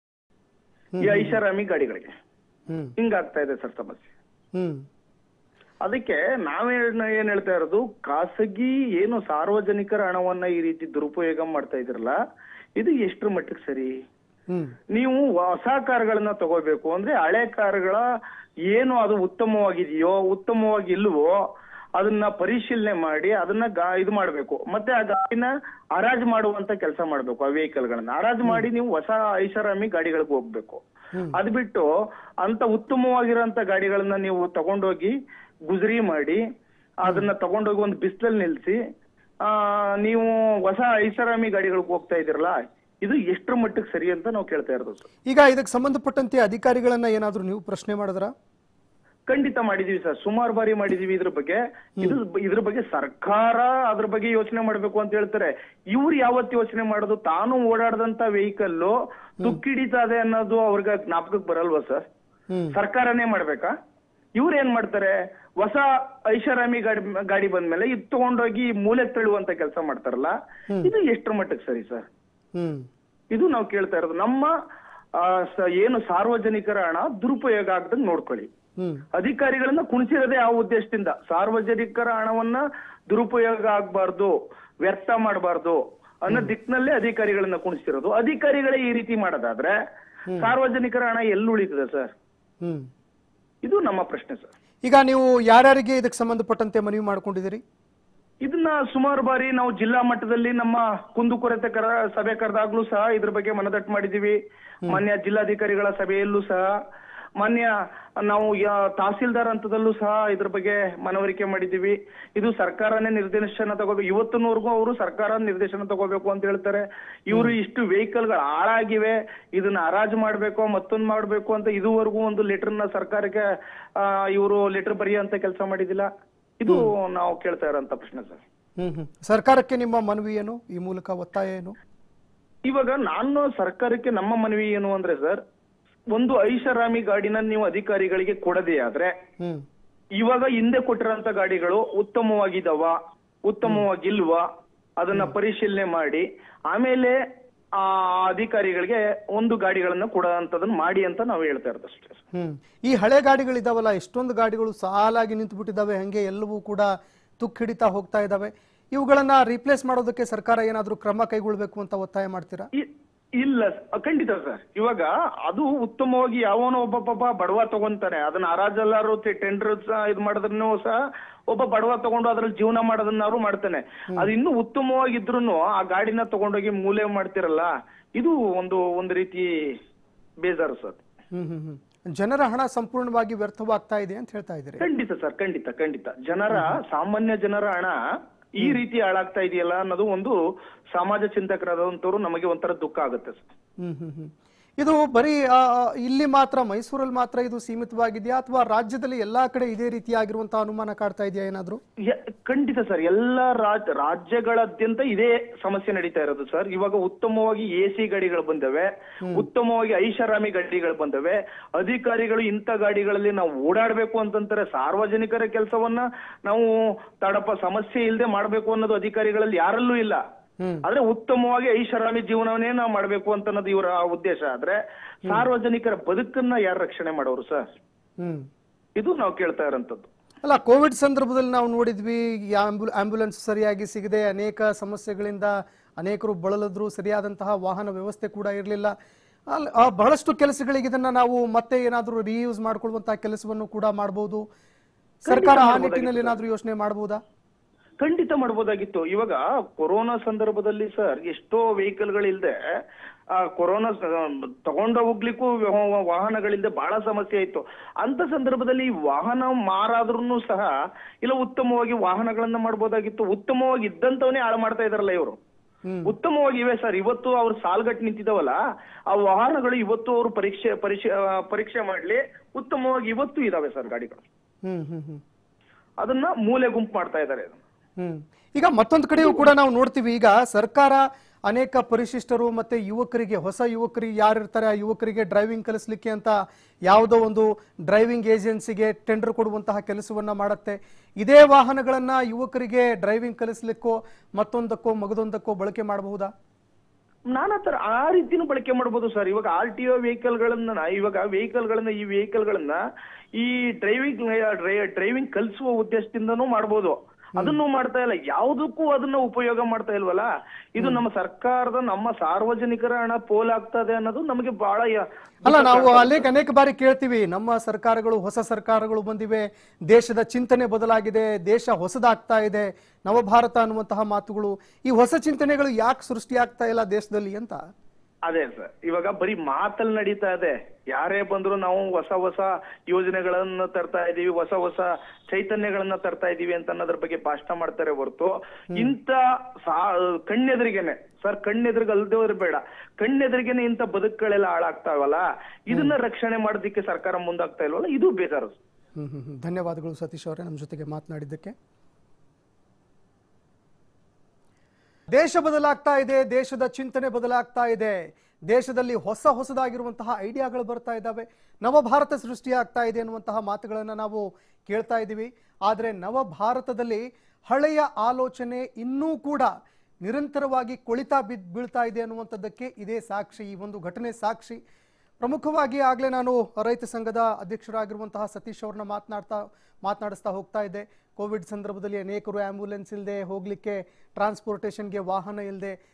ಈ ಐಷಾರಾಮಿ ಗಾಡಿಗಳಿಗೆ ಹ್ಮ್ ಹಿಂಗಾಗ್ತಾ ಇದೆ ಸರ್ ಸಮಸ್ಯೆ ಹ್ಮ್ ಅದಕ್ಕೆ ನಾವೇನ್ ಏನ್ ಹೇಳ್ತಾ ಇರೋದು ಖಾಸಗಿ ಏನು ಸಾರ್ವಜನಿಕರ ಹಣವನ್ನ ಈ ರೀತಿ ದುರುಪಯೋಗ ಮಾಡ್ತಾ ಇದ್ರಲ್ಲ ಇದು ಎಷ್ಟ್ರ ಮಟ್ಟಕ್ಕೆ ಸರಿ ಹ್ಮ್ ನೀವು ಹೊಸ ಕಾರುಗಳನ್ನ ತಗೋಬೇಕು ಅಂದ್ರೆ ಹಳೆ ಕಾರುಗಳ ಏನು ಅದು ಉತ್ತಮವಾಗಿದೆಯೋ ಉತ್ತಮವಾಗಿ ಇಲ್ವೋ ಅದನ್ನ ಪರಿಶೀಲನೆ ಮಾಡಿ ಅದನ್ನ ಗಾ- ಇದು ಮಾಡ್ಬೇಕು ಮತ್ತೆ ಆ ಗಾಡಿನ ಹರಾಜು ಮಾಡುವಂತ ಕೆಲಸ ಮಾಡ್ಬೇಕು ಆ ವೆಹಿಕಲ್ ಗಳನ್ನ ಹರಾಜು ಮಾಡಿ ನೀವು ಹೊಸ ಐಷಾರಾಮಿ ಗಾಡಿಗಳಿಗೆ ಹೋಗ್ಬೇಕು ಅದ್ ಬಿಟ್ಟು ಅಂತ ಉತ್ತಮವಾಗಿರೋಂತ ಗಾಡಿಗಳನ್ನ ನೀವು ತಗೊಂಡೋಗಿ ಗುಜರಿ ಮಾಡಿ ಅದನ್ನ ತಗೊಂಡೋಗಿ ಒಂದು ಬಿಸಿಲಲ್ಲಿ ನಿಲ್ಸಿ ಆ ನೀವು ಹೊಸ ಐಷಾರಾಮಿ ಗಾಡಿಗಳಿಗೆ ಹೋಗ್ತಾ ಇದೀರಲ್ಲ ಇದು ಎಷ್ಟ್ರ ಮಟ್ಟಕ್ಕೆ ಸರಿ ಅಂತ ನಾವು ಕೇಳ್ತಾ ಇರೋದು ಸರ್ ಈಗ ಇದಕ್ಕೆ ಸಂಬಂಧಪಟ್ಟಂತೆ ಅಧಿಕಾರಿಗಳನ್ನ ಏನಾದರೂ ನೀವು ಪ್ರಶ್ನೆ ಮಾಡಿದ್ರ ಖಂಡಿತ ಮಾಡಿದೀವಿ ಸರ್ ಸುಮಾರು ಬಾರಿ ಮಾಡಿದೀವಿ ಇದ್ರ ಬಗ್ಗೆ ಇದು ಇದ್ರ ಬಗ್ಗೆ ಸರ್ಕಾರ ಅದ್ರ ಬಗ್ಗೆ ಯೋಚನೆ ಮಾಡ್ಬೇಕು ಅಂತ ಹೇಳ್ತಾರೆ ಇವ್ರು ಯಾವತ್ತು ಯೋಚನೆ ಮಾಡೋದು ತಾನು ಓಡಾಡದಂತ ವೆಹಿಕಲ್ ತುಕ್ಕಿಡಿತಾ ಇದೆ ಅನ್ನೋದು ಅವ್ರಿಗೆ ಜ್ಞಾಪಕಕ್ಕೆ ಬರಲ್ವಾ ಸರ್ ಹ್ಮ್ ಸರ್ಕಾರನೇ ಮಾಡ್ಬೇಕಾ ಇವ್ರು ಏನ್ ಮಾಡ್ತಾರೆ ಹೊಸ ಐಷಾರಾಮಿ ಗಾಡಿ ಗಾಡಿ ಬಂದ್ಮೇಲೆ ಇದು ತಗೊಂಡೋಗಿ ಮೂಲೆ ತಳ್ಳುವಂತ ಕೆಲಸ ಮಾಡ್ತಾರಲ್ಲ ಇದು ಎಷ್ಟ್ರ ಮಟ್ಟಕ್ಕೆ ಸರಿ ಸರ್ ಹ್ಮ್ ಇದು ನಾವು ಕೇಳ್ತಾ ಇರೋದು ನಮ್ಮ ಆ, ಸ- ಏನು ಸಾರ್ವಜನಿಕರ ಹಣ ದುರುಪಯೋಗ ಆಗದಂಗ್ ನೋಡ್ಕೊಳ್ಳಿ ಹ್ಮ್ ಅಧಿಕಾರಿಗಳನ್ನ ಕುಣಿಸಿರೋದೇ ಆ ಉದ್ದೇಶದಿಂದ ಸಾರ್ವಜನಿಕರ ಹಣವನ್ನ ದುರುಪಯೋಗ ಆಗ್ಬಾರ್ದು ವ್ಯರ್ಥ ಮಾಡಬಾರ್ದು ಅನ್ನೋ ದಿಕ್ಕಿನಲ್ಲೇ ಅಧಿಕಾರಿಗಳನ್ನ ಕುಣಿಸಿರೋದು ಅಧಿಕಾರಿಗಳೇ ಈ ರೀತಿ ಮಾಡೋದಾದ್ರೆ ಸಾರ್ವಜನಿಕರ ಹಣ ಎಲ್ಲಿ ಉಳಿತದೆ ಸರ್ ಹ್ಮ್ ಇದು ನಮ್ಮ ಪ್ರಶ್ನೆ ಸರ್ ಈಗ ನೀವು ಯಾರ್ಯಾರಿಗೆ ಇದಕ್ಕೆ ಸಂಬಂಧಪಟ್ಟಂತೆ ಮನವಿ ಮಾಡ್ಕೊಂಡಿದ್ದೀರಿ ಇದನ್ನ ಸುಮಾರು ಬಾರಿ ನಾವು ಜಿಲ್ಲಾ ಮಟ್ಟದಲ್ಲಿ ನಮ್ಮ ಕುಂದುಕೊರತೆ ಕರ ಸಭೆ ಕರೆದಾಗ್ಲೂ ಸಹ ಇದ್ರ ಬಗ್ಗೆ ಮನದಟ್ಟು ಮಾಡಿದೀವಿ ಮಾನ್ಯ ಜಿಲ್ಲಾಧಿಕಾರಿಗಳ ಸಭೆಯಲ್ಲೂ ಸಹ ಮಾನ್ಯ ನಾವು ಯಾ- ತಹಸೀಲ್ದಾರ್ ಹಂತದಲ್ಲೂ ಸಹ ಇದ್ರ ಬಗ್ಗೆ ಮನವರಿಕೆ ಮಾಡಿದೀವಿ ಇದು ಸರ್ಕಾರನೇ ನಿರ್ದೇಶನ ತಗೋಬೇಕು ಇವತ್ತಿನವರೆಗೂ ಅವರು ಸರ್ಕಾರ ನಿರ್ದೇಶನ ತಗೋಬೇಕು ಅಂತ ಹೇಳ್ತಾರೆ ಇವರು ಇಷ್ಟು ವೆಹಿಕಲ್ಗಳು ಹಾಳಾಗಿವೆ ಇದನ್ನ ಹರಾಜು ಮಾಡ್ಬೇಕು ಮತ್ತೊಂದು ಮಾಡ್ಬೇಕು ಅಂತ ಇದುವರೆಗೂ ಒಂದು ಲೆಟರ್ನ ಸರ್ಕಾರಕ್ಕೆ ಇವರು ಲೆಟರ್ ಬರೆಯುವಂತ ಕೆಲಸ ಮಾಡಿದಿಲ್ಲ ಇದು ನಾವು ಕೇಳ್ತಾ ಇರೋಂತ ಪ್ರಶ್ನೆ ಸರ್ ಹ್ಮ್ ಹ್ಮ್ ಸರ್ಕಾರಕ್ಕೆ ನಿಮ್ಮ ಮನವಿ ಏನು ಈ ಮೂಲಕ ಒತ್ತಾಯ ಏನು ಇವಾಗ ನಾನು ಸರ್ಕಾರಕ್ಕೆ ನಮ್ಮ ಮನವಿ ಏನು ಅಂದ್ರೆ ಸರ್ ಒಂದು ಐಷಾರಾಮಿ ಗಾಡಿನ ನೀವು ಅಧಿಕಾರಿಗಳಿಗೆ ಕೊಡದೇ ಆದ್ರೆ ಹ್ಮ್ ಇವಾಗ ಹಿಂದೆ ಕೊಟ್ಟಿರೋಂತ ಗಾಡಿಗಳು ಉತ್ತಮವಾಗಿದಾವ ಉತ್ತಮವಾಗಿಲ್ವಾ ಅದನ್ನ ಪರಿಶೀಲನೆ ಮಾಡಿ ಆಮೇಲೆ ಆ ಅಧಿಕಾರಿಗಳಿಗೆ ಒಂದು ಗಾಡಿಗಳನ್ನ ಕೊಡೋಂಥದನ್ನ ಮಾಡಿ ಅಂತ ನಾವು ಹೇಳ್ತಾ ಇರೋದು ಅಷ್ಟೇ ಸರ್. ಹ್ಮ್ ಈ ಹಳೆ ಗಾಡಿಗಳಿದಾವಲ್ಲ ಎಷ್ಟೊಂದು ಗಾಡಿಗಳು ಸಾಲಾಗಿ ನಿಂತು ಬಿಟ್ಟಿದ್ದಾವೆ ಹಂಗೆ ಎಲ್ಲವೂ ಕೂಡ ತುಕ್ಕು ಹಿಡಿತಾ ಹೋಗ್ತಾ ಇದ್ದಾವೆ ಇವುಗಳನ್ನ ರೀಪ್ಲೇಸ್ ಮಾಡೋದಕ್ಕೆ ಸರ್ಕಾರ ಏನಾದರೂ ಕ್ರಮ ಕೈಗೊಳ್ಬೇಕು ಅಂತ ಒತ್ತಾಯ ಮಾಡ್ತೀರಾ ಇ- ಇಲ್ಲ ಸ- ಖಂಡಿತ ಸರ್ ಇವಾಗ ಅದು ಉತ್ತಮವಾಗಿ ಯಾವನೋ ಒಬ್ಬ ಪಾಪ ಬಡವ ತಗೊಂತಾನೆ ಅದನ್ನ ಹರಾಜಲ್ಲಾರು ಟೆಂಡರ್ ಇದು ಮಾಡಿದ್ರು ಸಹ ಒಬ್ಬ ಬಡವ ತಗೊಂಡು ಅದ್ರಲ್ಲಿ ಜೀವನ ಮಾಡೋದನ್ನಾರು ಮಾಡ್ತಾನೆ ಅದು ಇನ್ನೂ ಉತ್ತಮವಾಗಿದ್ರು ಆ ಗಾಡಿನ ತಗೊಂಡೋಗಿ ಮೂಲೆ ಮಾಡ್ತಿರಲ್ಲ ಇದು ಒಂದು ಒಂದು ರೀತಿ ಬೇಜಾರು ಸರ್ ಹ್ಮ್ ಹ್ಮ್ ಹ್ಮ್ ಜನರ ಹಣ ಸಂಪೂರ್ಣವಾಗಿ ವ್ಯರ್ಥವಾಗ್ತಾ ಇದೆ ಅಂತ ಹೇಳ್ತಾ ಇದ್ದೀರಿ ಖಂಡಿತ ಸರ್ ಖಂಡಿತ ಖಂಡಿತ ಜನರ ಸಾಮಾನ್ಯ ಜನರ ಹಣ ಈ ರೀತಿ ಹಾಳಾಗ್ತಾ ಇದೆಯಲ್ಲ ಅನ್ನೋದು ಒಂದು ಸಮಾಜ ಚಿಂತಕರಾದಂತವ್ರು ನಮಗೆ ಒಂಥರ ದುಃಖ ಆಗುತ್ತೆ ಸರ್ ಹ್ಮ್ ಹ್ಮ್ ಹ್ಮ್ ಇದು ಬರೀ ಆ, ಆ, ಇಲ್ಲಿ ಮಾತ್ರ ಮೈಸೂರಲ್ಲಿ ಮಾತ್ರ ಇದು ಸೀಮಿತವಾಗಿದೆಯಾ ಅಥವಾ ರಾಜ್ಯದಲ್ಲಿ ಎಲ್ಲಾ ಕಡೆ ಇದೇ ರೀತಿಯಾಗಿರುವಂತಹ ಅನುಮಾನ ಕಾಡ್ತಾ ಇದೆಯಾ ಏನಾದ್ರು ಯ- ಖಂಡಿತ ಸರ್ ಎಲ್ಲ ರಾಜ್ ರಾಜ್ಯಗಳಾದ್ಯಂತ ಇದೇ ಸಮಸ್ಯೆ ನಡೀತಾ ಇರೋದು ಸರ್ ಇವಾಗ ಉತ್ತಮವಾಗಿ ಎ ಸಿ ಗಾಡಿಗಳು ಬಂದವೆ ಉತ್ತಮವಾಗಿ ಐಷಾರಾಮಿ ಗಾಡಿಗಳು ಬಂದವೆ ಅಧಿಕಾರಿಗಳು ಇಂಥ ಗಾಡಿಗಳಲ್ಲಿ ನಾವು ಓಡಾಡ್ಬೇಕು ಅಂತಂತಾರೆ ಸಾರ್ವಜನಿಕರ ಕೆಲಸವನ್ನ ನಾವು ತಡಪ ಸಮಸ್ಯೆ ಇಲ್ಲದೆ ಮಾಡ್ಬೇಕು ಅನ್ನೋದು ಅಧಿಕಾರಿಗಳಲ್ಲಿ ಯಾರಲ್ಲೂ ಇಲ್ಲ ಹ್ಮ್ ಆದ್ರೆ ಉತ್ತಮವಾಗಿ ಐಷಾರಾಮಿ ಜೀವನವನ್ನೇ ನಾವು ಮಾಡ್ಬೇಕು ಅಂತ ಅನ್ನೋದು ಇವರ ಉದ್ದೇಶ ಆದ್ರೆ ಸಾರ್ವಜನಿಕರ ಬದುಕನ್ನ ಯಾರು ರಕ್ಷಣೆ ಮಾಡೋರು ಸರ್ ಹ್ಮ್ ಇದು ನಾವು ಕೇಳ್ತಾ ಇರೋಂಥದ್ದು ಅಲ್ಲ ಕೋವಿಡ್ ಸಂದರ್ಭದಲ್ಲಿ ನಾವು ನೋಡಿದ್ವಿ ಈ ಆಂಬು ಆಂಬ್ಯುಲೆನ್ಸ್ ಸರಿಯಾಗಿ ಸಿಗದೆ ಅನೇಕ ಸಮಸ್ಯೆಗಳಿಂದ ಅನೇಕರು ಬಳಲಿದ್ರು ಸರಿಯಾದಂತಹ ವಾಹನ ವ್ಯವಸ್ಥೆ ಕೂಡ ಇರಲಿಲ್ಲ ಅಲ್ಲಿ ಆ ಬಹಳಷ್ಟು ಕೆಲಸಗಳಿಗೆ ಇದನ್ನ ನಾವು ಮತ್ತೆ ಏನಾದರೂ ರೀಯೂಸ್ ಮಾಡ್ಕೊಳ್ಳುವಂತಹ ಕೆಲಸವನ್ನು ಕೂಡ ಮಾಡಬಹುದು ಸರ್ಕಾರ ಆ ನಿಟ್ಟಿನಲ್ಲಿ ಏನಾದರೂ ಯೋಚನೆ ಮಾಡಬಹುದಾ ಖಂಡಿತ ಮಾಡ್ಬೋದಾಗಿತ್ತು ಇವಾಗ ಕೊರೋನಾ ಸಂದರ್ಭದಲ್ಲಿ ಸರ್ ಎಷ್ಟೋ ವೆಹಿಕಲ್ಗಳಿಲ್ದೆ ಆ ಕೊರೋನಾ ತಗೊಂಡ ಹೋಗ್ಲಿಕ್ಕೂ ವ- ವಾಹನಗಳಿಲ್ದೆ ಬಹಳ ಸಮಸ್ಯೆ ಆಯ್ತು ಅಂತ ಸಂದರ್ಭದಲ್ಲಿ ಈ ವಾಹನ ಮಾರಾದ್ರೂ ಸಹ ಇಲ್ಲ ಉತ್ತಮವಾಗಿ ವಾಹನಗಳನ್ನ ಮಾಡ್ಬೋದಾಗಿತ್ತು ಉತ್ತಮವಾಗಿ ಇದ್ದಂತವನ್ನೇ ಹಾಳು ಮಾಡ್ತಾ ಇದಾರಲ್ಲ ಇವರು ಹ್ಮ್ ಉತ್ತಮವಾಗಿ ಇವೆ ಸರ್ ಇವತ್ತು ಅವ್ರು ಸಾಲ್ಗಟ್ಟು ನಿಂತಿದಾವಲ್ಲ ಆ ವಾಹನಗಳು ಇವತ್ತು ಅವರು ಪರೀಕ್ಷೆ ಪರೀಕ್ಷೆ ಆ, ಪರೀಕ್ಷೆ ಮಾಡ್ಲಿ ಉತ್ತಮವಾಗಿ ಇವತ್ತು ಇದಾವೆ ಸರ್ ಗಾಡಿಗಳು ಹ್ಮ್ ಹ್ಮ್ ಹ್ಮ್ ಅದನ್ನ ಮೂಲೆ ಗುಂಪು ಮಾಡ್ತಾ ಇದ್ದಾರೆ ಹ್ಮ್ ಈಗ ಮತ್ತೊಂದು ಕಡೆಯೂ ಕೂಡ ನಾವು ನೋಡ್ತೀವಿ ಈಗ ಸರ್ಕಾರ ಅನೇಕ ಪರಿಶಿಷ್ಟರು ಮತ್ತೆ ಯುವಕರಿಗೆ ಹೊಸ ಯುವಕರಿಗೆ ಯಾರಿರ್ತಾರೆ ಆ ಯುವಕರಿಗೆ ಡ್ರೈವಿಂಗ್ ಕಲಿಸ್ಲಿಕ್ಕೆ ಅಂತ ಯಾವುದೋ ಒಂದು ಡ್ರೈವಿಂಗ್ ಏಜೆನ್ಸಿಗೆ ಟೆಂಡರ್ ಕೊಡುವಂತಹ ಕೆಲಸವನ್ನ ಮಾಡುತ್ತೆ ಇದೇ ವಾಹನಗಳನ್ನ ಯುವಕರಿಗೆ ಡ್ರೈವಿಂಗ್ ಕಲಿಸ್ಲಿಕ್ಕೋ ಮತ್ತೊಂದಕ್ಕೋ ಮಗದೊಂದಕ್ಕೋ ಬಳಕೆ ಮಾಡಬಹುದಾ ನಾನಾ ತರ ಆ ರೀತಿನೂ ಬಳಕೆ ಮಾಡ್ಬೋದು ಸರ್ ಇವಾಗ ಆರ್ ಟಿ ಒ ವೆಹಿಕಲ್ ಗಳನ್ನ ಇವಾಗ ವೆಹಿಕಲ್ ಗಳನ್ನ ಈ ವೆಹಿಕಲ್ ಗಳನ್ನ ಈ ಡ್ರೈವಿಂಗ್ ಡ್ರೈವಿಂಗ್ ಕಲಿಸುವ ಉದ್ದೇಶದಿಂದನೂ ಮಾಡ್ಬೋದು ಅದನ್ನು ಮಾಡ್ತಾ ಇಲ್ಲ ಯಾವುದಕ್ಕೂ ಅದನ್ನ ಉಪಯೋಗ ಮಾಡ್ತಾ ಇಲ್ವಲ್ಲ ಇದು ನಮ್ಮ ಸರ್ಕಾರದ ನಮ್ಮ ಸಾರ್ವಜನಿಕರ ಹಣ ಪೋಲಾಗ್ತದೆ ಅನ್ನೋದು ನಮಗೆ ಬಹಳ ಯ- ಅಲ್ಲ ನಾವು ಅನೇಕ ಅನೇಕ ಬಾರಿ ಕೇಳ್ತೀವಿ ನಮ್ಮ ಸರ್ಕಾರಗಳು ಹೊಸ ಸರ್ಕಾರಗಳು ಬಂದಿವೆ ದೇಶದ ಚಿಂತನೆ ಬದಲಾಗಿದೆ ದೇಶ ಹೊಸದಾಗ್ತಾ ಇದೆ ನವಭಾರತ ಅನ್ನುವಂತಹ ಮಾತುಗಳು ಈ ಹೊಸ ಚಿಂತನೆಗಳು ಯಾಕೆ ಸೃಷ್ಟಿಯಾಗ್ತಾ ಇಲ್ಲ ದೇಶದಲ್ಲಿ ಅಂತ ಅದೇ ಸರ್ ಇವಾಗ ಬರೀ ಮಾತಲ್ಲಿ ನಡೀತಾ ಇದೆ ಯಾರೇ ಬಂದ್ರು ನಾವು ಹೊಸ ಹೊಸ ಯೋಜನೆಗಳನ್ನ ತರ್ತಾ ಇದೀವಿ ಹೊಸ ಹೊಸ ಚೈತನ್ಯಗಳನ್ನ ತರ್ತಾ ಇದೀವಿ ಅಂತ ಅನ್ನೋದ್ರ ಬಗ್ಗೆ ಭಾಷಣ ಮಾಡ್ತಾರೆ ಹೊರತು ಇಂಥ ಸಾ ಕಣ್ಣೆದ್ರಿಗೆನೆ ಸರ್ ಕಣ್ಣೆದ್ರಿಗೆ ಅಲ್ದೇ ಬೇಡ ಕಣ್ಣೆದ್ರಿಗೆನೆ ಇಂಥ ಬದುಕುಗಳೆಲ್ಲ ಹಾಳಾಗ್ತಾವಲ್ಲ ಇದನ್ನ ರಕ್ಷಣೆ ಮಾಡೋದಕ್ಕೆ ಸರ್ಕಾರ ಮುಂದಾಗ್ತಾ ಇಲ್ವಲ್ಲ ಇದು ಬೇಜಾರು ಹ್ಮ್ ಹ್ಮ್ ಹ್ಮ್. ಧನ್ಯವಾದಗಳು ಸತೀಶ್ ಅವರೇ ನಮ್ಮ ಜೊತೆಗೆ ಮಾತನಾಡಿದ್ದಕ್ಕೆ ದೇಶ ಬದಲಾಗ್ತಾ ಇದೆ ದೇಶದ ಚಿಂತನೆ ಬದಲಾಗ್ತಾ ಇದೆ ದೇಶದಲ್ಲಿ ಹೊಸ ಹೊಸದಾಗಿರುವಂತಹ ಐಡಿಯಾಗಳು ಬರ್ತಾ ಇದ್ದಾವೆ ನವಭಾರತ ಸೃಷ್ಟಿಯಾಗ್ತಾ ಇದೆ ಅನ್ನುವಂತಹ ಮಾತುಗಳನ್ನು ನಾವು ಕೇಳ್ತಾ ಇದ್ದೀವಿ ಆದರೆ ನವಭಾರತದಲ್ಲಿ ಹಳೆಯ ಆಲೋಚನೆ ಇನ್ನೂ ಕೂಡ ನಿರಂತರವಾಗಿ ಕೊಳಿತಾ ಬಿದ್ ಬೀಳ್ತಾ ಇದೆ ಅನ್ನುವಂಥದ್ದಕ್ಕೆ ಇದೇ ಸಾಕ್ಷಿ ಈ ಒಂದು ಘಟನೆ ಸಾಕ್ಷಿ ಪ್ರಮುಖವಾಗಿ ಆಗಲೇ ನಾನು ರೈತ ಸಂಘದ ಅಧ್ಯಕ್ಷರಾಗಿರುವಂತಹ ಸತೀಶ್ ಅವ್ರನ್ನ ಮಾತನಾಡ್ತಾ ಮಾತನಾಡಿಸ್ತಾ ಹೋಗ್ತಾ ಇದ್ದೆ ಕೋವಿಡ್ ಸಂದರ್ಭದಲ್ಲಿ ಅನೇಕರು ಆ್ಯಂಬುಲೆನ್ಸ್ ಇಲ್ಲದೆ ಹೋಗಲಿಕ್ಕೆ ಟ್ರಾನ್ಸ್ಪೋರ್ಟೇಷನ್ಗೆ ವಾಹನ ಇಲ್ಲದೆ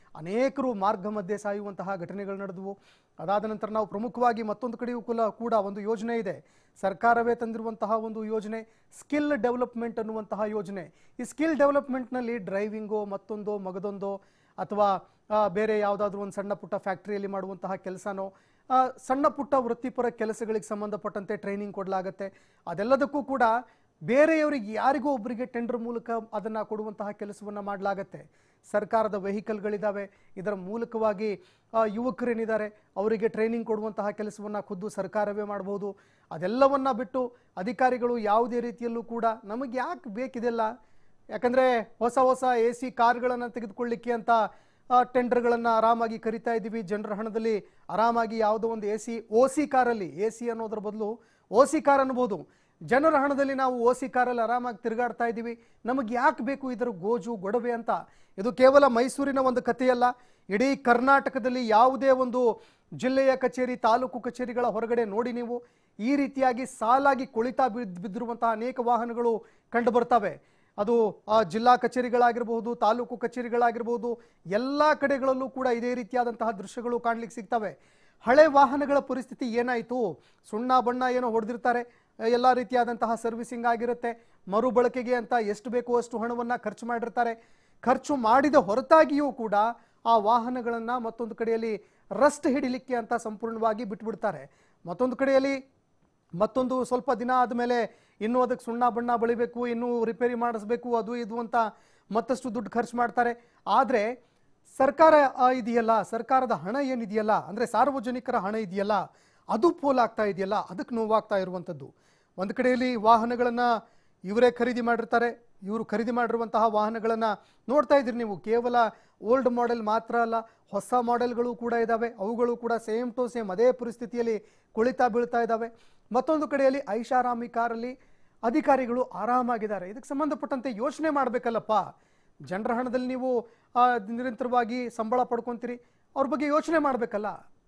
ಅನೇಕರು ಮಾರ್ಗ ಮಧ್ಯೆ ಸಾಯುವಂತಹ ಘಟನೆಗಳು ನಡೆದವು ಅದಾದ ನಂತರ ನಾವು ಪ್ರಮುಖವಾಗಿ ಮತ್ತೊಂದು ಕಡೆಯೂ ಕುಲ ಕೂಡ ಒಂದು ಯೋಜನೆ ಇದೆ ಸರ್ಕಾರವೇ ತಂದಿರುವಂತಹ ಒಂದು ಯೋಜನೆ ಸ್ಕಿಲ್ ಡೆವಲಪ್ಮೆಂಟ್ ಅನ್ನುವಂತಹ ಯೋಜನೆ ಈ ಸ್ಕಿಲ್ ಡೆವಲಪ್ಮೆಂಟ್ನಲ್ಲಿ ಡ್ರೈವಿಂಗೋ ಮತ್ತೊಂದೋ ಮಗದೊಂದೋ ಅಥವಾ ಆ, ಬೇರೆ ಯಾವುದಾದ್ರೂ ಒಂದು ಸಣ್ಣ ಪುಟ್ಟ ಫ್ಯಾಕ್ಟ್ರಿಯಲ್ಲಿ ಮಾಡುವಂತಹ ಕೆಲಸನೋ ಆ, ಸಣ್ಣ ಪುಟ್ಟ ವೃತ್ತಿಪರ ಕೆಲಸಗಳಿಗೆ ಸಂಬಂಧಪಟ್ಟಂತೆ ಟ್ರೈನಿಂಗ್ ಕೊಡಲಾಗತ್ತೆ ಅದೆಲ್ಲದಕ್ಕೂ ಕೂಡ ಬೇರೆಯವರಿಗೆ ಯಾರಿಗೋ ಒಬ್ಬರಿಗೆ ಟೆಂಡರ್ ಮೂಲಕ ಅದನ್ನು ಕೊಡುವಂತಹ ಕೆಲಸವನ್ನು ಮಾಡಲಾಗತ್ತೆ ಸರ್ಕಾರದ ವೆಹಿಕಲ್ಗಳಿದ್ದಾವೆ ಇದರ ಮೂಲಕವಾಗಿ ಆ, ಯುವಕರೇನಿದ್ದಾರೆ ಅವರಿಗೆ ಟ್ರೈನಿಂಗ್ ಕೊಡುವಂತಹ ಕೆಲಸವನ್ನು ಖುದ್ದು ಸರ್ಕಾರವೇ ಮಾಡಬಹುದು ಅದೆಲ್ಲವನ್ನ ಬಿಟ್ಟು ಅಧಿಕಾರಿಗಳು ಯಾವುದೇ ರೀತಿಯಲ್ಲೂ ಕೂಡ ನಮಗೆ ಯಾಕೆ ಬೇಕಿದೆಲ್ಲ ಯಾಕಂದರೆ ಹೊಸ ಹೊಸ ಎ ಸಿ ಕಾರ್ಗಳನ್ನು ತೆಗೆದುಕೊಳ್ಳಿಕ್ಕೆ ಅಂತ ಟೆಂಡರ್ಗಳನ್ನು ಆರಾಮಾಗಿ ಕರಿತಾ ಇದ್ದೀವಿ ಜನರ ಹಣದಲ್ಲಿ ಆರಾಮಾಗಿ ಯಾವುದೋ ಒಂದು ಎ ಸಿ ಓ ಸಿ ಕಾರಲ್ಲಿ ಎ ಸಿ ಅನ್ನೋದ್ರ ಬದಲು ಓ ಸಿ ಕಾರ್ ಅನ್ಬೋದು ಜನರ ಹಣದಲ್ಲಿ ನಾವು ಓ ಸಿ ಕಾರಲ್ಲಿ ಆರಾಮಾಗಿ ತಿರುಗಾಡ್ತಾ ಇದ್ದೀವಿ ನಮಗೆ ಯಾಕೆ ಬೇಕು ಇದರ ಗೋಜು ಗೊಡವೆ ಅಂತ ಇದು ಕೇವಲ ಮೈಸೂರಿನ ಒಂದು ಕಥೆಯಲ್ಲ ಇಡೀ ಕರ್ನಾಟಕದಲ್ಲಿ ಯಾವುದೇ ಒಂದು ಜಿಲ್ಲೆಯ ಕಚೇರಿ ತಾಲೂಕು ಕಚೇರಿಗಳ ಹೊರಗಡೆ ನೋಡಿ ನೀವು ಈ ರೀತಿಯಾಗಿ ಸಾಲಾಗಿ ಕುಳಿತಾ ಬಿದ್ ಬಿದ್ದಿರುವಂತಹ ಅನೇಕ ವಾಹನಗಳು ಕಂಡು ಬರ್ತವೆ ಅದು ಆ, ಜಿಲ್ಲಾ ಕಚೇರಿಗಳಾಗಿರ್ಬಹುದು ತಾಲೂಕು ಕಚೇರಿಗಳಾಗಿರ್ಬಹುದು ಎಲ್ಲ ಕಡೆಗಳಲ್ಲೂ ಕೂಡ ಇದೇ ರೀತಿಯಾದಂತಹ ದೃಶ್ಯಗಳು ಕಾಣ್ಲಿಕ್ಕೆ ಸಿಗ್ತವೆ ಹಳೆ ವಾಹನಗಳ ಪರಿಸ್ಥಿತಿ ಏನಾಯಿತು ಸುಣ್ಣ ಬಣ್ಣ ಏನೋ ಹೊಡೆದಿರ್ತಾರೆ ಎಲ್ಲ ರೀತಿಯಾದಂತಹ ಸರ್ವಿಸಿಂಗ್ ಆಗಿರುತ್ತೆ ಮರುಬಳಕೆಗೆ ಅಂತ ಎಷ್ಟು ಬೇಕೋ ಅಷ್ಟು ಹಣವನ್ನು ಖರ್ಚು ಮಾಡಿರ್ತಾರೆ ಖರ್ಚು ಮಾಡಿದ ಹೊರತಾಗಿಯೂ ಕೂಡ ಆ ವಾಹನಗಳನ್ನು ಮತ್ತೊಂದು ಕಡೆಯಲ್ಲಿ ರಸ್ಟ್ ಹಿಡಿಲಿಕ್ಕೆ ಅಂತ ಸಂಪೂರ್ಣವಾಗಿ ಬಿಟ್ಬಿಡ್ತಾರೆ ಮತ್ತೊಂದು ಕಡೆಯಲ್ಲಿ ಮತ್ತೊಂದು ಸ್ವಲ್ಪ ದಿನ ಆದಮೇಲೆ ಇನ್ನೂ ಅದಕ್ಕೆ ಸುಣ್ಣ ಬಣ್ಣ ಬಳಿಬೇಕು ಇನ್ನೂ ರಿಪೇರಿ ಮಾಡಿಸ್ಬೇಕು ಅದು ಇದು ಅಂತ ಮತ್ತಷ್ಟು ದುಡ್ಡು ಖರ್ಚು ಮಾಡ್ತಾರೆ ಆದರೆ ಸರ್ಕಾರ ಆ, ಇದೆಯಲ್ಲ ಸರ್ಕಾರದ ಹಣ ಏನಿದೆಯಲ್ಲ ಅಂದರೆ ಸಾರ್ವಜನಿಕರ ಹಣ ಇದೆಯಲ್ಲ ಅದು ಪೋಲಾಗ್ತಾ ಇದೆಯಲ್ಲ ಅದಕ್ಕೆ ನೋವಾಗ್ತಾ ಇರುವಂಥದ್ದು ಒಂದು ಕಡೆಯಲ್ಲಿ ವಾಹನಗಳನ್ನು ಇವರೇ ಖರೀದಿ ಮಾಡಿರ್ತಾರೆ ಇವರು ಖರೀದಿ ಮಾಡಿರುವಂತಹ ವಾಹನಗಳನ್ನು ನೋಡ್ತಾ ಇದ್ದೀರಿ ನೀವು ಕೇವಲ ಓಲ್ಡ್ ಮಾಡೆಲ್ ಮಾತ್ರ ಅಲ್ಲ ಹೊಸ ಮಾಡೆಲ್ಗಳು ಕೂಡ ಇದ್ದಾವೆ ಅವುಗಳು ಕೂಡ ಸೇಮ್ ಟು ಸೇಮ್ ಅದೇ ಪರಿಸ್ಥಿತಿಯಲ್ಲಿ ಕುಳಿತಾ ಬೀಳ್ತಾ ಇದ್ದಾವೆ ಮತ್ತೊಂದು ಕಡೆಯಲ್ಲಿ ಐಷಾರಾಮಿ ಕಾರಲ್ಲಿ ಅಧಿಕಾರಿಗಳು ಆರಾಮಾಗಿದ್ದಾರೆ ಇದಕ್ಕೆ ಸಂಬಂಧಪಟ್ಟಂತೆ ಯೋಚನೆ ಮಾಡಬೇಕಲ್ಲಪ್ಪ ಜನರ ಹಣದಲ್ಲಿ ನೀವು ಆ, ನಿರಂತರವಾಗಿ ಸಂಬಳ ಪಡ್ಕೊತೀರಿ ಅವ್ರ ಬಗ್ಗೆ ಯೋಚನೆ ಮಾಡಬೇಕಲ್ಲ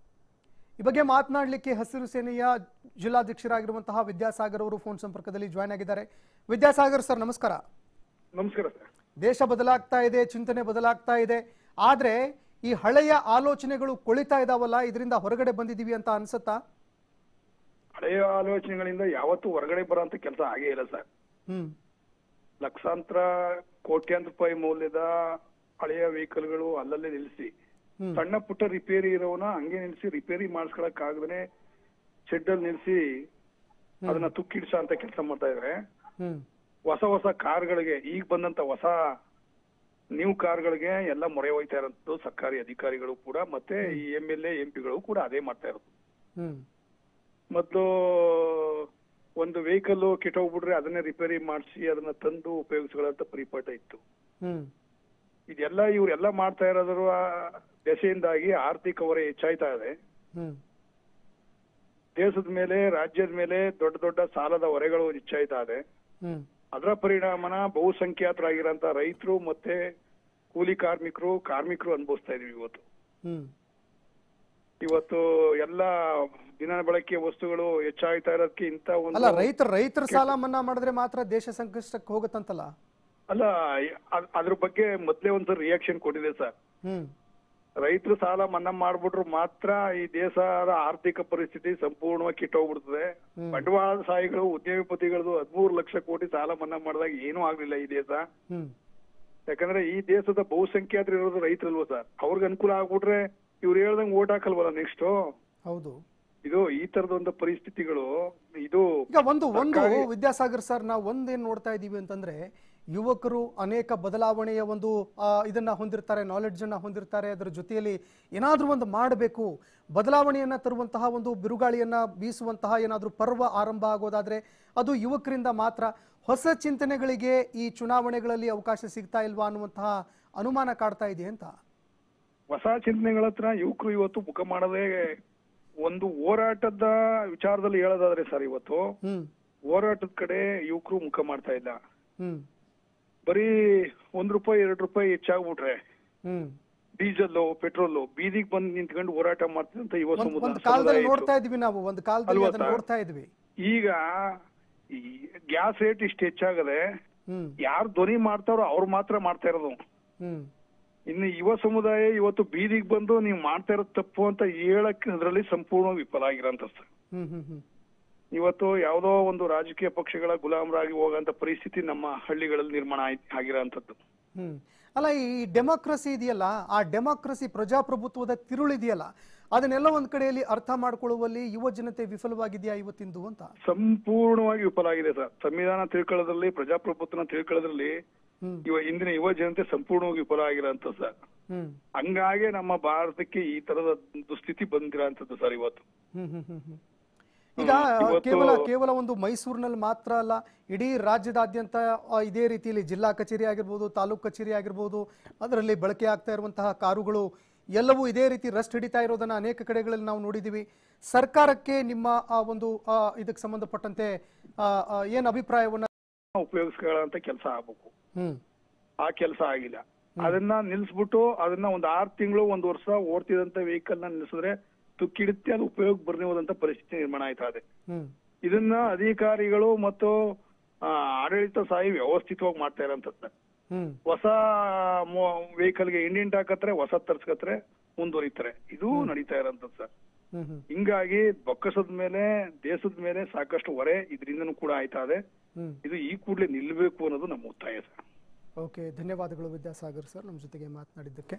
ಈ ಬಗ್ಗೆ ಮಾತನಾಡಲಿಕ್ಕೆ ಹಸಿರು ಸೇನೆಯ ಜಿಲ್ಲಾಧ್ಯಕ್ಷರಾಗಿರುವಂತಹ ವಿದ್ಯಾಸಾಗರ್ ಅವರು ಫೋನ್ ಸಂಪರ್ಕದಲ್ಲಿ ಜಾಯ್ನ್ ಆಗಿದ್ದಾರೆ ವಿದ್ಯಾಸಾಗರ್ ಸರ್ ನಮಸ್ಕಾರ ನಮಸ್ಕಾರ ಸರ್ ದೇಶ ಬದಲಾಗ್ತಾ ಇದೆ ಚಿಂತನೆ ಬದಲಾಗ್ತಾ ಇದೆ ಆದ್ರೆ ಈ ಹಳೆಯ ಆಲೋಚನೆಗಳು ಕೊಳಿತಾ ಇದಾವಲ್ಲ ಇದರಿಂದ ಹೊರಗಡೆ ಬಂದಿದೀವಿ ಅಂತ ಅನ್ಸುತ್ತಾ ಹಳೆಯ ಆಲೋಚನೆಗಳಿಂದ ಯಾವತ್ತೂ ಹೊರಗಡೆ ಬರೋಂತ ಕೆಲಸ ಆಗೇ ಇಲ್ಲ ಸರ್ ಹ್ಮ್ ಲಕ್ಷಾಂತರ ಕೋಟ್ಯಾಂತರ ರೂಪಾಯಿ ಮೌಲ್ಯದ ಹಳೆಯ ವೆಹಿಕಲ್ಗಳು ಅಲ್ಲಲ್ಲೇ ನಿಲ್ಲಿಸಿ ಹ್ಮ್. ಸಣ್ಣ ಪುಟ್ಟ ರಿಪೇರಿ ಇರೋವನ್ನ ಹಂಗೆ ನಿಲ್ಲಿಸಿ ರಿಪೇರಿ ಮಾಡಿಸ್ಕೊಳಕ್ ಆಗದೇ ಶೆಡ್ ಅಲ್ಲಿ ನಿಲ್ಲಿಸಿ ಅದನ್ನ ತುಕ್ಕಿಡ್ಸ ಅಂತ ಕೆಲಸ ಮಾಡ್ತಾ ಇದ್ರೆ ಹ್ಮ್ ಹೊಸ ಹೊಸ ಕಾರ್ಗಳಿಗೆ ಈಗ ಬಂದಂತ ಹೊಸ ನ್ಯೂ ಕಾರ್ಗಳಿಗೆ ಎಲ್ಲ ಮೊರೆ ಹೋಯ್ತಾ ಇರೋದು ಸರ್ಕಾರಿ ಅಧಿಕಾರಿಗಳು ಕೂಡ ಮತ್ತೆ ಈ ಎಂ ಎಲ್ ಎಂ ಪಿಗಳು ಕೂಡ ಅದೇ ಮಾಡ್ತಾ ಇರೋದು ಹ್ಮ್ ಮೊದಲು ಒಂದು ವೆಹಿಕಲ್ ಕೆಟ್ಟೋಗ್ಬಿಟ್ರೆ ಅದನ್ನೇ ರಿಪೇರಿ ಮಾಡಿಸಿ ಅದನ್ನ ತಂದು ಉಪಯೋಗಿಸ್ಕೊಳ್ಳೋಂತ ಪರಿಪಾಠ ಇತ್ತು ಹ್ಮ್ ಇದೆಲ್ಲ ಇವರೆಲ್ಲ ಮಾಡ್ತಾ ಇರೋದ್ರ ದೆಸೆಯಿಂದಾಗಿ ಆರ್ಥಿಕ ಹೊರೆ ಹೆಚ್ಚಾಯ್ತಾ ಇದೆ ಹ್ಮ್ ದೇಶದ ಮೇಲೆ ರಾಜ್ಯದ ಮೇಲೆ ದೊಡ್ಡ ದೊಡ್ಡ ಸಾಲದ ಹೊರೆಗಳು ಹೆಚ್ಚಾಯ್ತಾ ಇದೆ ಹ್ಮ್ ಅದರ ಪರಿಣಾಮನ ಬಹುಸಂಖ್ಯಾತರಾಗಿರೋಂತ ರೈತರು ಮತ್ತೆ ಕೂಲಿ ಕಾರ್ಮಿಕರು ಕಾರ್ಮಿಕರು ಅನುಭವಿಸ್ತಾ ಇದೀವಿ ಇವತ್ತು ಹ್ಮ್ ಇವತ್ತು ಎಲ್ಲ ದಿನ ಬಳಕೆ ವಸ್ತುಗಳು ಹೆಚ್ಚಾಗ್ತಾ ಇರೋದಕ್ಕೆ ಇಂತ ಅಲ್ಲ ಒಂದು ರೈತರ ರೈತರ ಸಾಲ ಮನ್ನಾ ಮಾಡಿದ್ರೆ ಮಾತ್ರ ದೇಶ ಸಂಕಷ್ಟಕ್ಕೆ ಹೋಗುತ್ತಂತಲ್ಲ ಅಲ್ಲ ಅದ್- ಅದ್ರ ಬಗ್ಗೆ ಮೊದ್ಲೇ ಒಂದು ರಿಯಾಕ್ಷನ್ ಕೊಟ್ಟಿದೆ ಸರ್ ಹ್ಮ್ ರೈತರು ಸಾಲ ಮನ್ನಾ ಮಾಡ್ಬಿಟ್ರು ಮಾತ್ರ ಈ ದೇಶದ ಆರ್ಥಿಕ ಪರಿಸ್ಥಿತಿ ಸಂಪೂರ್ಣವಾಗಿ ಕಿಟ್ಟೋಗ್ಬಿಡ್ತದೆ ಹ್ಮ್. ಬಂಡವಾಳಶಾಹಿಗಳು ಉದ್ಯಮಪತಿಗಳದು ಹದಿಮೂರು ಲಕ್ಷ ಕೋಟಿ ಸಾಲ ಮನ್ನಾ ಮಾಡಿದಾಗ ಏನೂ ಆಗ್ಲಿಲ್ಲ ಈ ದೇಶ ಹ್ಮ್ ಯಾಕಂದ್ರೆ ಈ ದೇಶದ ಬಹುಸಂಖ್ಯಾತರು ಇರೋದು ರೈತರಲ್ವ ಸರ್ ಅವ್ರಿಗೆ ಅನುಕೂಲ ಆಗ್ಬಿಟ್ರೆ ಇವ್ರು ಹೇಳ್ದಂಗೆ ಓಟ್ ಹಾಕಲ್ವಲ್ಲ ನೆಕ್ಸ್ಟ್ ಹೌದು ಇದು ಈ ತರದ ಒಂದು ಪರಿಸ್ಥಿತಿಗಳು ಇದು ಈಗ ಒಂದು ಒಂದು ಸರ್ಕಾರಿ- ವಿದ್ಯಾಸಾಗರ್ ಸರ್ ನಾವು ಒಂದೇನು ನೋಡ್ತಾ ಇದ್ದೀವಿ ಅಂತಂದ್ರೆ ಯುವಕರು ಅನೇಕ ಬದಲಾವಣೆಯ ಒಂದು ಆ, ಇದನ್ನ ಹೊಂದಿರ್ತಾರೆ ನಾಲೆಡ್ಜ್ ಅನ್ನ ಹೊಂದಿರ್ತಾರೆ ಅದರ ಜೊತೆಯಲ್ಲಿ ಏನಾದ್ರೂ ಒಂದು ಮಾಡಬೇಕು ಬದಲಾವಣೆಯನ್ನ ತರುವಂತಹ ಒಂದು ಬಿರುಗಾಳಿಯನ್ನ ಬೀಸುವಂತಹ ಏನಾದ್ರೂ ಪರ್ವ ಆರಂಭ ಆಗೋದಾದ್ರೆ ಅದು ಯುವಕರಿಂದ ಮಾತ್ರ ಹೊಸ ಚಿಂತನೆಗಳಿಗೆ ಈ ಚುನಾವಣೆಗಳಲ್ಲಿ ಅವಕಾಶ ಸಿಗ್ತಾ ಇಲ್ವಾ ಅನ್ನುವಂತಹ ಅನುಮಾನ ಕಾಡ್ತಾ ಇದೆ ಅಂತ ಹೊಸ ಚಿಂತನೆಗಳ ಹತ್ರ ಯುವಕರು ಇವತ್ತು ಮುಖ ಮಾಡದೆ ಒಂದು ಹೋರಾಟದ ವಿಚಾರದಲ್ಲಿ ಹೇಳೋದಾದ್ರೆ ಸರ್ ಇವತ್ತು ಹ್ಮ್ ಹೋರಾಟದ ಕಡೆ ಯುವಕರು ಮುಖ ಮಾಡ್ತಾ ಇಲ್ಲ ಹ್ಮ್ ಬರೀ ಒಂದ್ ರೂಪಾಯಿ ಎರಡು ರೂಪಾಯಿ ಹೆಚ್ಚಾಗ್ಬಿಟ್ರೆ ಹ್ಮ್ ಡೀಸೆಲ್ ಪೆಟ್ರೋಲ್ ಬೀದಿಗೆ ಬಂದು ನಿಂತ್ಕೊಂಡು ಹೋರಾಟ ಮಾಡ್ತಿದ್ದಂತ ಯುವ ಒಂದ್ ಸಮುದಾಯ ಒಂದು ಕಾಲದಲ್ಲಿ ಸಮುದಾಯ ನೋಡ್ತಾ ಇತ್ತು. ಇದ್ವಿ ನಾವು ಒಂದು ಕಾಲದಲ್ಲಿ ಅಲ್ವಾ ಅದನ್ನ ಸರ್? ನೋಡ್ತಾ ಇದ್ವಿ ಈಗ ಈ ಗ್ಯಾಸ್ ರೇಟ್ ಇಷ್ಟು ಹೆಚ್ಚಾಗದೆ ಹ್ಮ್ ಯಾರು ಧ್ವನಿ ಮಾಡ್ತಾರೋ ಅವ್ರು ಮಾತ್ರ ಮಾಡ್ತಾ ಇರೋದು ಹ್ಮ್ ಇನ್ನು ಯುವ ಸಮುದಾಯ ಇವತ್ತು ಬೀದಿಗೆ ಬಂದು ನೀವು ಮಾಡ್ತಾ ಇರೋದು ತಪ್ಪು ಅಂತ ಹೇಳಕ್ ಅದರಲ್ಲಿ ಸಂಪೂರ್ಣ ವಿಫಲ ಆಗಿರೋಂಥ ಸರ್ ಹ್ಮ್ ಹ್ಮ್ ಹ್ಮ್ ಇವತ್ತು ಯಾವುದೋ ಒಂದು ರಾಜಕೀಯ ಪಕ್ಷಗಳ ಗುಲಾಮರಾಗಿ ಹೋಗೋಂಥ ಪರಿಸ್ಥಿತಿ ನಮ್ಮ ಹಳ್ಳಿಗಳಲ್ಲಿ ನಿರ್ಮಾಣ ಆಯ್- ಆಗಿರೋಂಥದ್ದು ಹ್ಮ್ ಅಲ್ಲ ಈ ಡೆಮಾಕ್ರಸಿ ಇದೆಯಲ್ಲ ಆ ಡೆಮಾಕ್ರಸಿ ಪ್ರಜಾಪ್ರಭುತ್ವದ ತಿರುಳಿದೆಯಲ್ಲ ಅದನ್ನೆಲ್ಲ ಒಂದ್ ಕಡೆಯಲ್ಲಿ ಅರ್ಥ ಮಾಡ್ಕೊಳ್ಳುವಲ್ಲಿ ಯುವ ಜನತೆ ವಿಫಲವಾಗಿದೆಯಾ ಇವತ್ತಿಂದು ಅಂತ ಸಂಪೂರ್ಣವಾಗಿ ವಿಫಲ ಆಗಿದೆ ಸರ್ ಸಂವಿಧಾನ ತಿಳ್ಕೊಳ್ಳೋದ್ರಲ್ಲಿ ಪ್ರಜಾಪ್ರಭುತ್ವನ ತಿಳ್ಕೊಳ್ಳೋದ್ರಲ್ಲಿ ಹ್ಮ್ ಇವ ಇಂದಿನ ಯುವ ಜನತೆ ಸಂಪೂರ್ಣವಾಗಿ ವಿಫಲ ಆಗಿರೋಂಥ ಸರ್ ಹ್ಮ್ ಹಂಗಾಗೆ ನಮ್ಮ ಭಾರತಕ್ಕೆ ಈ ತರದ ದುಸ್ಥಿತಿ ಬಂದಿರೋಂಥದ್ದು ಸರ್ ಇವತ್ತು ಹ್ಮ್ ಹ್ಮ್ ಹ್ಮ್ ಹ್ಮ್. ಈಗ ಇವತ್ತು- ಕೇವಲ ಕೇವಲ ಒಂದು ಮೈಸೂರಿನಲ್ಲಿ ಮಾತ್ರ ಅಲ್ಲ ಇಡೀ ರಾಜ್ಯದಾದ್ಯಂತ ಆ, ಇದೇ ರೀತಿಯಲ್ಲಿ ಜಿಲ್ಲಾ ಕಚೇರಿ ಆಗಿರ್ಬೋದು ತಾಲೂಕು ಕಚೇರಿ ಆಗಿರ್ಬೋದು ಅದರಲ್ಲಿ ಬಳಕೆ ಆಗ್ತಾ ಇರುವಂತಹ ಕಾರುಗಳು ಎಲ್ಲವೂ ಇದೇ ರೀತಿ ರಸ್ಟ್ ಹಿಡಿತಾ ಇರೋದನ್ನ ಅನೇಕ ಕಡೆಗಳಲ್ಲಿ ನಾವು ನೋಡಿದ್ದೀವಿ ಸರ್ಕಾರಕ್ಕೆ ನಿಮ್ಮ ಆ ಒಂದು ಆ, ಇದಕ್ಕೆ ಸಂಬಂಧಪಟ್ಟಂತೆ ಆ, ಆ, ಏನ್ ಅಭಿಪ್ರಾಯವನ್ನ ಉಪಯೋಗಿಸ್ಕೊಳ್ಳೋಂಥ ಕೆಲಸ ಆಗ್ಬೇಕು ಹ್ಮ್ ಆ ಕೆಲಸ ಆಗಿಲ್ಲ ಅದನ್ನ ನಿಲ್ಸ್ಬಿಟ್ಟು ಅದನ್ನ ಒಂದ್ ಆರ್ ತಿಂಗಳು ಒಂದ್ ವರ್ಷ ಓಡ್ತಿದಂತ ವೆಹಿಕಲ್ ನ ನಿಲ್ಸಿದ್ರೆ ತುಕ್ಕಿಡುತ್ತೆ ಅದು ಉಪಯೋಗ ಬರ್ದೇ ಹೋದಂತ ಪರಿಸ್ಥಿತಿ ನಿರ್ಮಾಣ ಆಯ್ತಾ ಇದೆ ಹ್ಮ್ ಇದನ್ನ ಅಧಿಕಾರಿಗಳು ಮತ್ತು ಆ, ಆಡಳಿತ ಸಾಯಿ ವ್ಯವಸ್ಥಿತವಾಗಿ ಮಾಡ್ತಾ ಇರೋಂಥದ್ದು ಹ್ಮ್ ಹೊಸ ವೆಹಿಕಲ್ಗೆ ಇಂಡಿಯಂಟ್ ಹಾಕತ್ರೆ ಹೊಸ ತರ್ಸ್ಕತ್ರೆ ಮುಂದುವರಿತಾರೆ ಇದು ನಡೀತಾ ಇರೋಂಥದ್ದು ಸರ್ ಹ್ಮ್ ಹ್ಮ್ ಹಿಂಗಾಗಿ ಬೊಕ್ಕಸದ ಮೇಲೆ ದೇಶದ ಮೇಲೆ ಸಾಕಷ್ಟು ಹೊರೆ ಇದರಿಂದನೂ ಕೂಡ ಆಯ್ತಾ ಇದೆ ಹ್ಮ್ ಇದು ಈ ಕೂಡಲೇ ನಿಲ್ಬೇಕು ಅನ್ನೋದು ನಮ್ಮ ಒತ್ತಾಯ ಸರ್ ಓಕೆ ಧನ್ಯವಾದಗಳು ವಿದ್ಯಾಸಾಗರ್ ಸರ್ ನಮ್ಮ ಜೊತೆಗೆ ಮಾತನಾಡಿದ್ದಕ್ಕೆ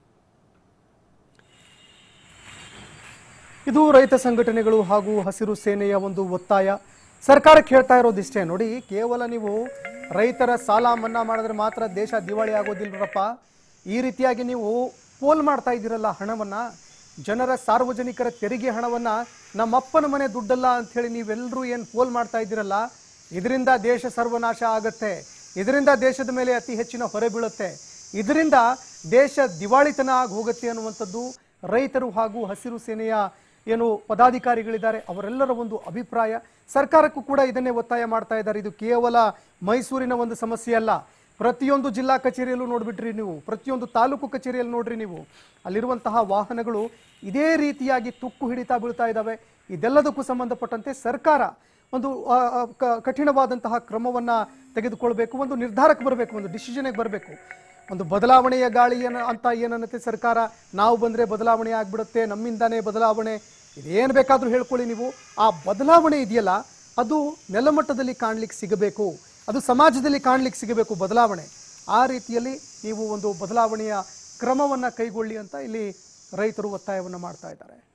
ಇದು ರೈತ ಸಂಘಟನೆಗಳು ಹಾಗೂ ಹಸಿರು ಸೇನೆಯ ಒಂದು ಒತ್ತಾಯ ಸರ್ಕಾರಕ್ಕೆ ಹೇಳ್ತಾ ಇರೋದಿಷ್ಟೇ ನೋಡಿ ಕೇವಲ ನೀವು ರೈತರ ಸಾಲ ಮನ್ನಾ ಮಾಡಿದ್ರೆ ಮಾತ್ರ ದೇಶ ದಿವಾಳಿ ಆಗೋದಿಲ್ರಪ್ಪ ಈ ರೀತಿಯಾಗಿ ನೀವು ಪೋಲ್ ಮಾಡ್ತಾ ಇದ್ದೀರಲ್ಲ ಹಣವನ್ನ ಜನರ ಸಾರ್ವಜನಿಕರ ತೆರಿಗೆ ಹಣವನ್ನ ನಮ್ಮಪ್ಪನ ಮನೆ ದುಡ್ಡಲ್ಲ ಅಂತ ಹೇಳಿ ನೀವೆಲ್ಲರೂ ಏನು ಪೋಲ್ ಮಾಡ್ತಾ ಇದ್ದೀರಲ್ಲ ಇದರಿಂದ ದೇಶ ಸರ್ವನಾಶ ಆಗತ್ತೆ ಇದರಿಂದ ದೇಶದ ಮೇಲೆ ಅತಿ ಹೆಚ್ಚಿನ ಹೊರೆ ಬೀಳುತ್ತೆ ಇದರಿಂದ ದೇಶ ದಿವಾಳಿತನ ಆಗಿ ಹೋಗುತ್ತೆ ಅನ್ನುವಂಥದ್ದು ರೈತರು ಹಾಗೂ ಹಸಿರು ಸೇನೆಯ ಏನು ಪದಾಧಿಕಾರಿಗಳಿದ್ದಾರೆ ಅವರೆಲ್ಲರ ಒಂದು ಅಭಿಪ್ರಾಯ ಸರ್ಕಾರಕ್ಕೂ ಕೂಡ ಇದನ್ನೇ ಒತ್ತಾಯ ಮಾಡ್ತಾ ಇದ್ದಾರೆ ಇದು ಕೇವಲ ಮೈಸೂರಿನ ಒಂದು ಸಮಸ್ಯೆ ಅಲ್ಲ ಪ್ರತಿಯೊಂದು ಜಿಲ್ಲಾ ಕಚೇರಿಯಲ್ಲೂ ನೋಡ್ಬಿಟ್ರಿ ನೀವು ಪ್ರತಿಯೊಂದು ತಾಲೂಕು ಕಚೇರಿಯಲ್ಲಿ ನೋಡ್ರಿ ನೀವು ಅಲ್ಲಿರುವಂತಹ ವಾಹನಗಳು ಇದೇ ರೀತಿಯಾಗಿ ತುಕ್ಕು ಹಿಡಿತಾ ಬೀಳ್ತಾ ಇದ್ದಾವೆ ಇದೆಲ್ಲದಕ್ಕೂ ಸಂಬಂಧಪಟ್ಟಂತೆ ಸರ್ಕಾರ ಒಂದು ಆ, ಆ, ಕ- ಕಠಿಣವಾದಂತಹ ಕ್ರಮವನ್ನ ತೆಗೆದುಕೊಳ್ಬೇಕು ಒಂದು ನಿರ್ಧಾರಕ್ಕೆ ಬರಬೇಕು ಒಂದು ಡಿಸಿಷನ್ಗೆ ಬರಬೇಕು ಒಂದು ಬದಲಾವಣೆಯ ಗಾಳಿ ಏನ ಅಂತ ಏನನ್ನತ್ತೆ ಸರ್ಕಾರ ನಾವು ಬಂದ್ರೆ ಬದಲಾವಣೆ ಆಗ್ಬಿಡುತ್ತೆ ನಮ್ಮಿಂದಾನೇ ಬದಲಾವಣೆ ಇದೇನು ಬೇಕಾದರೂ ಹೇಳ್ಕೊಳ್ಳಿ ನೀವು ಆ ಬದಲಾವಣೆ ಇದೆಯಲ್ಲ ಅದು ನೆಲಮಟ್ಟದಲ್ಲಿ ಕಾಣ್ಲಿಕ್ಕೆ ಸಿಗಬೇಕು ಅದು ಸಮಾಜದಲ್ಲಿ ಕಾಣ್ಲಿಕ್ಕೆ ಸಿಗಬೇಕು ಬದಲಾವಣೆ ಆ ರೀತಿಯಲ್ಲಿ ನೀವು ಒಂದು ಬದಲಾವಣೆಯ ಕ್ರಮವನ್ನ ಕೈಗೊಳ್ಳಿ ಅಂತ ಇಲ್ಲಿ ರೈತರು ಒತ್ತಾಯವನ್ನು ಮಾಡ್ತಾ ಇದ್ದಾರೆ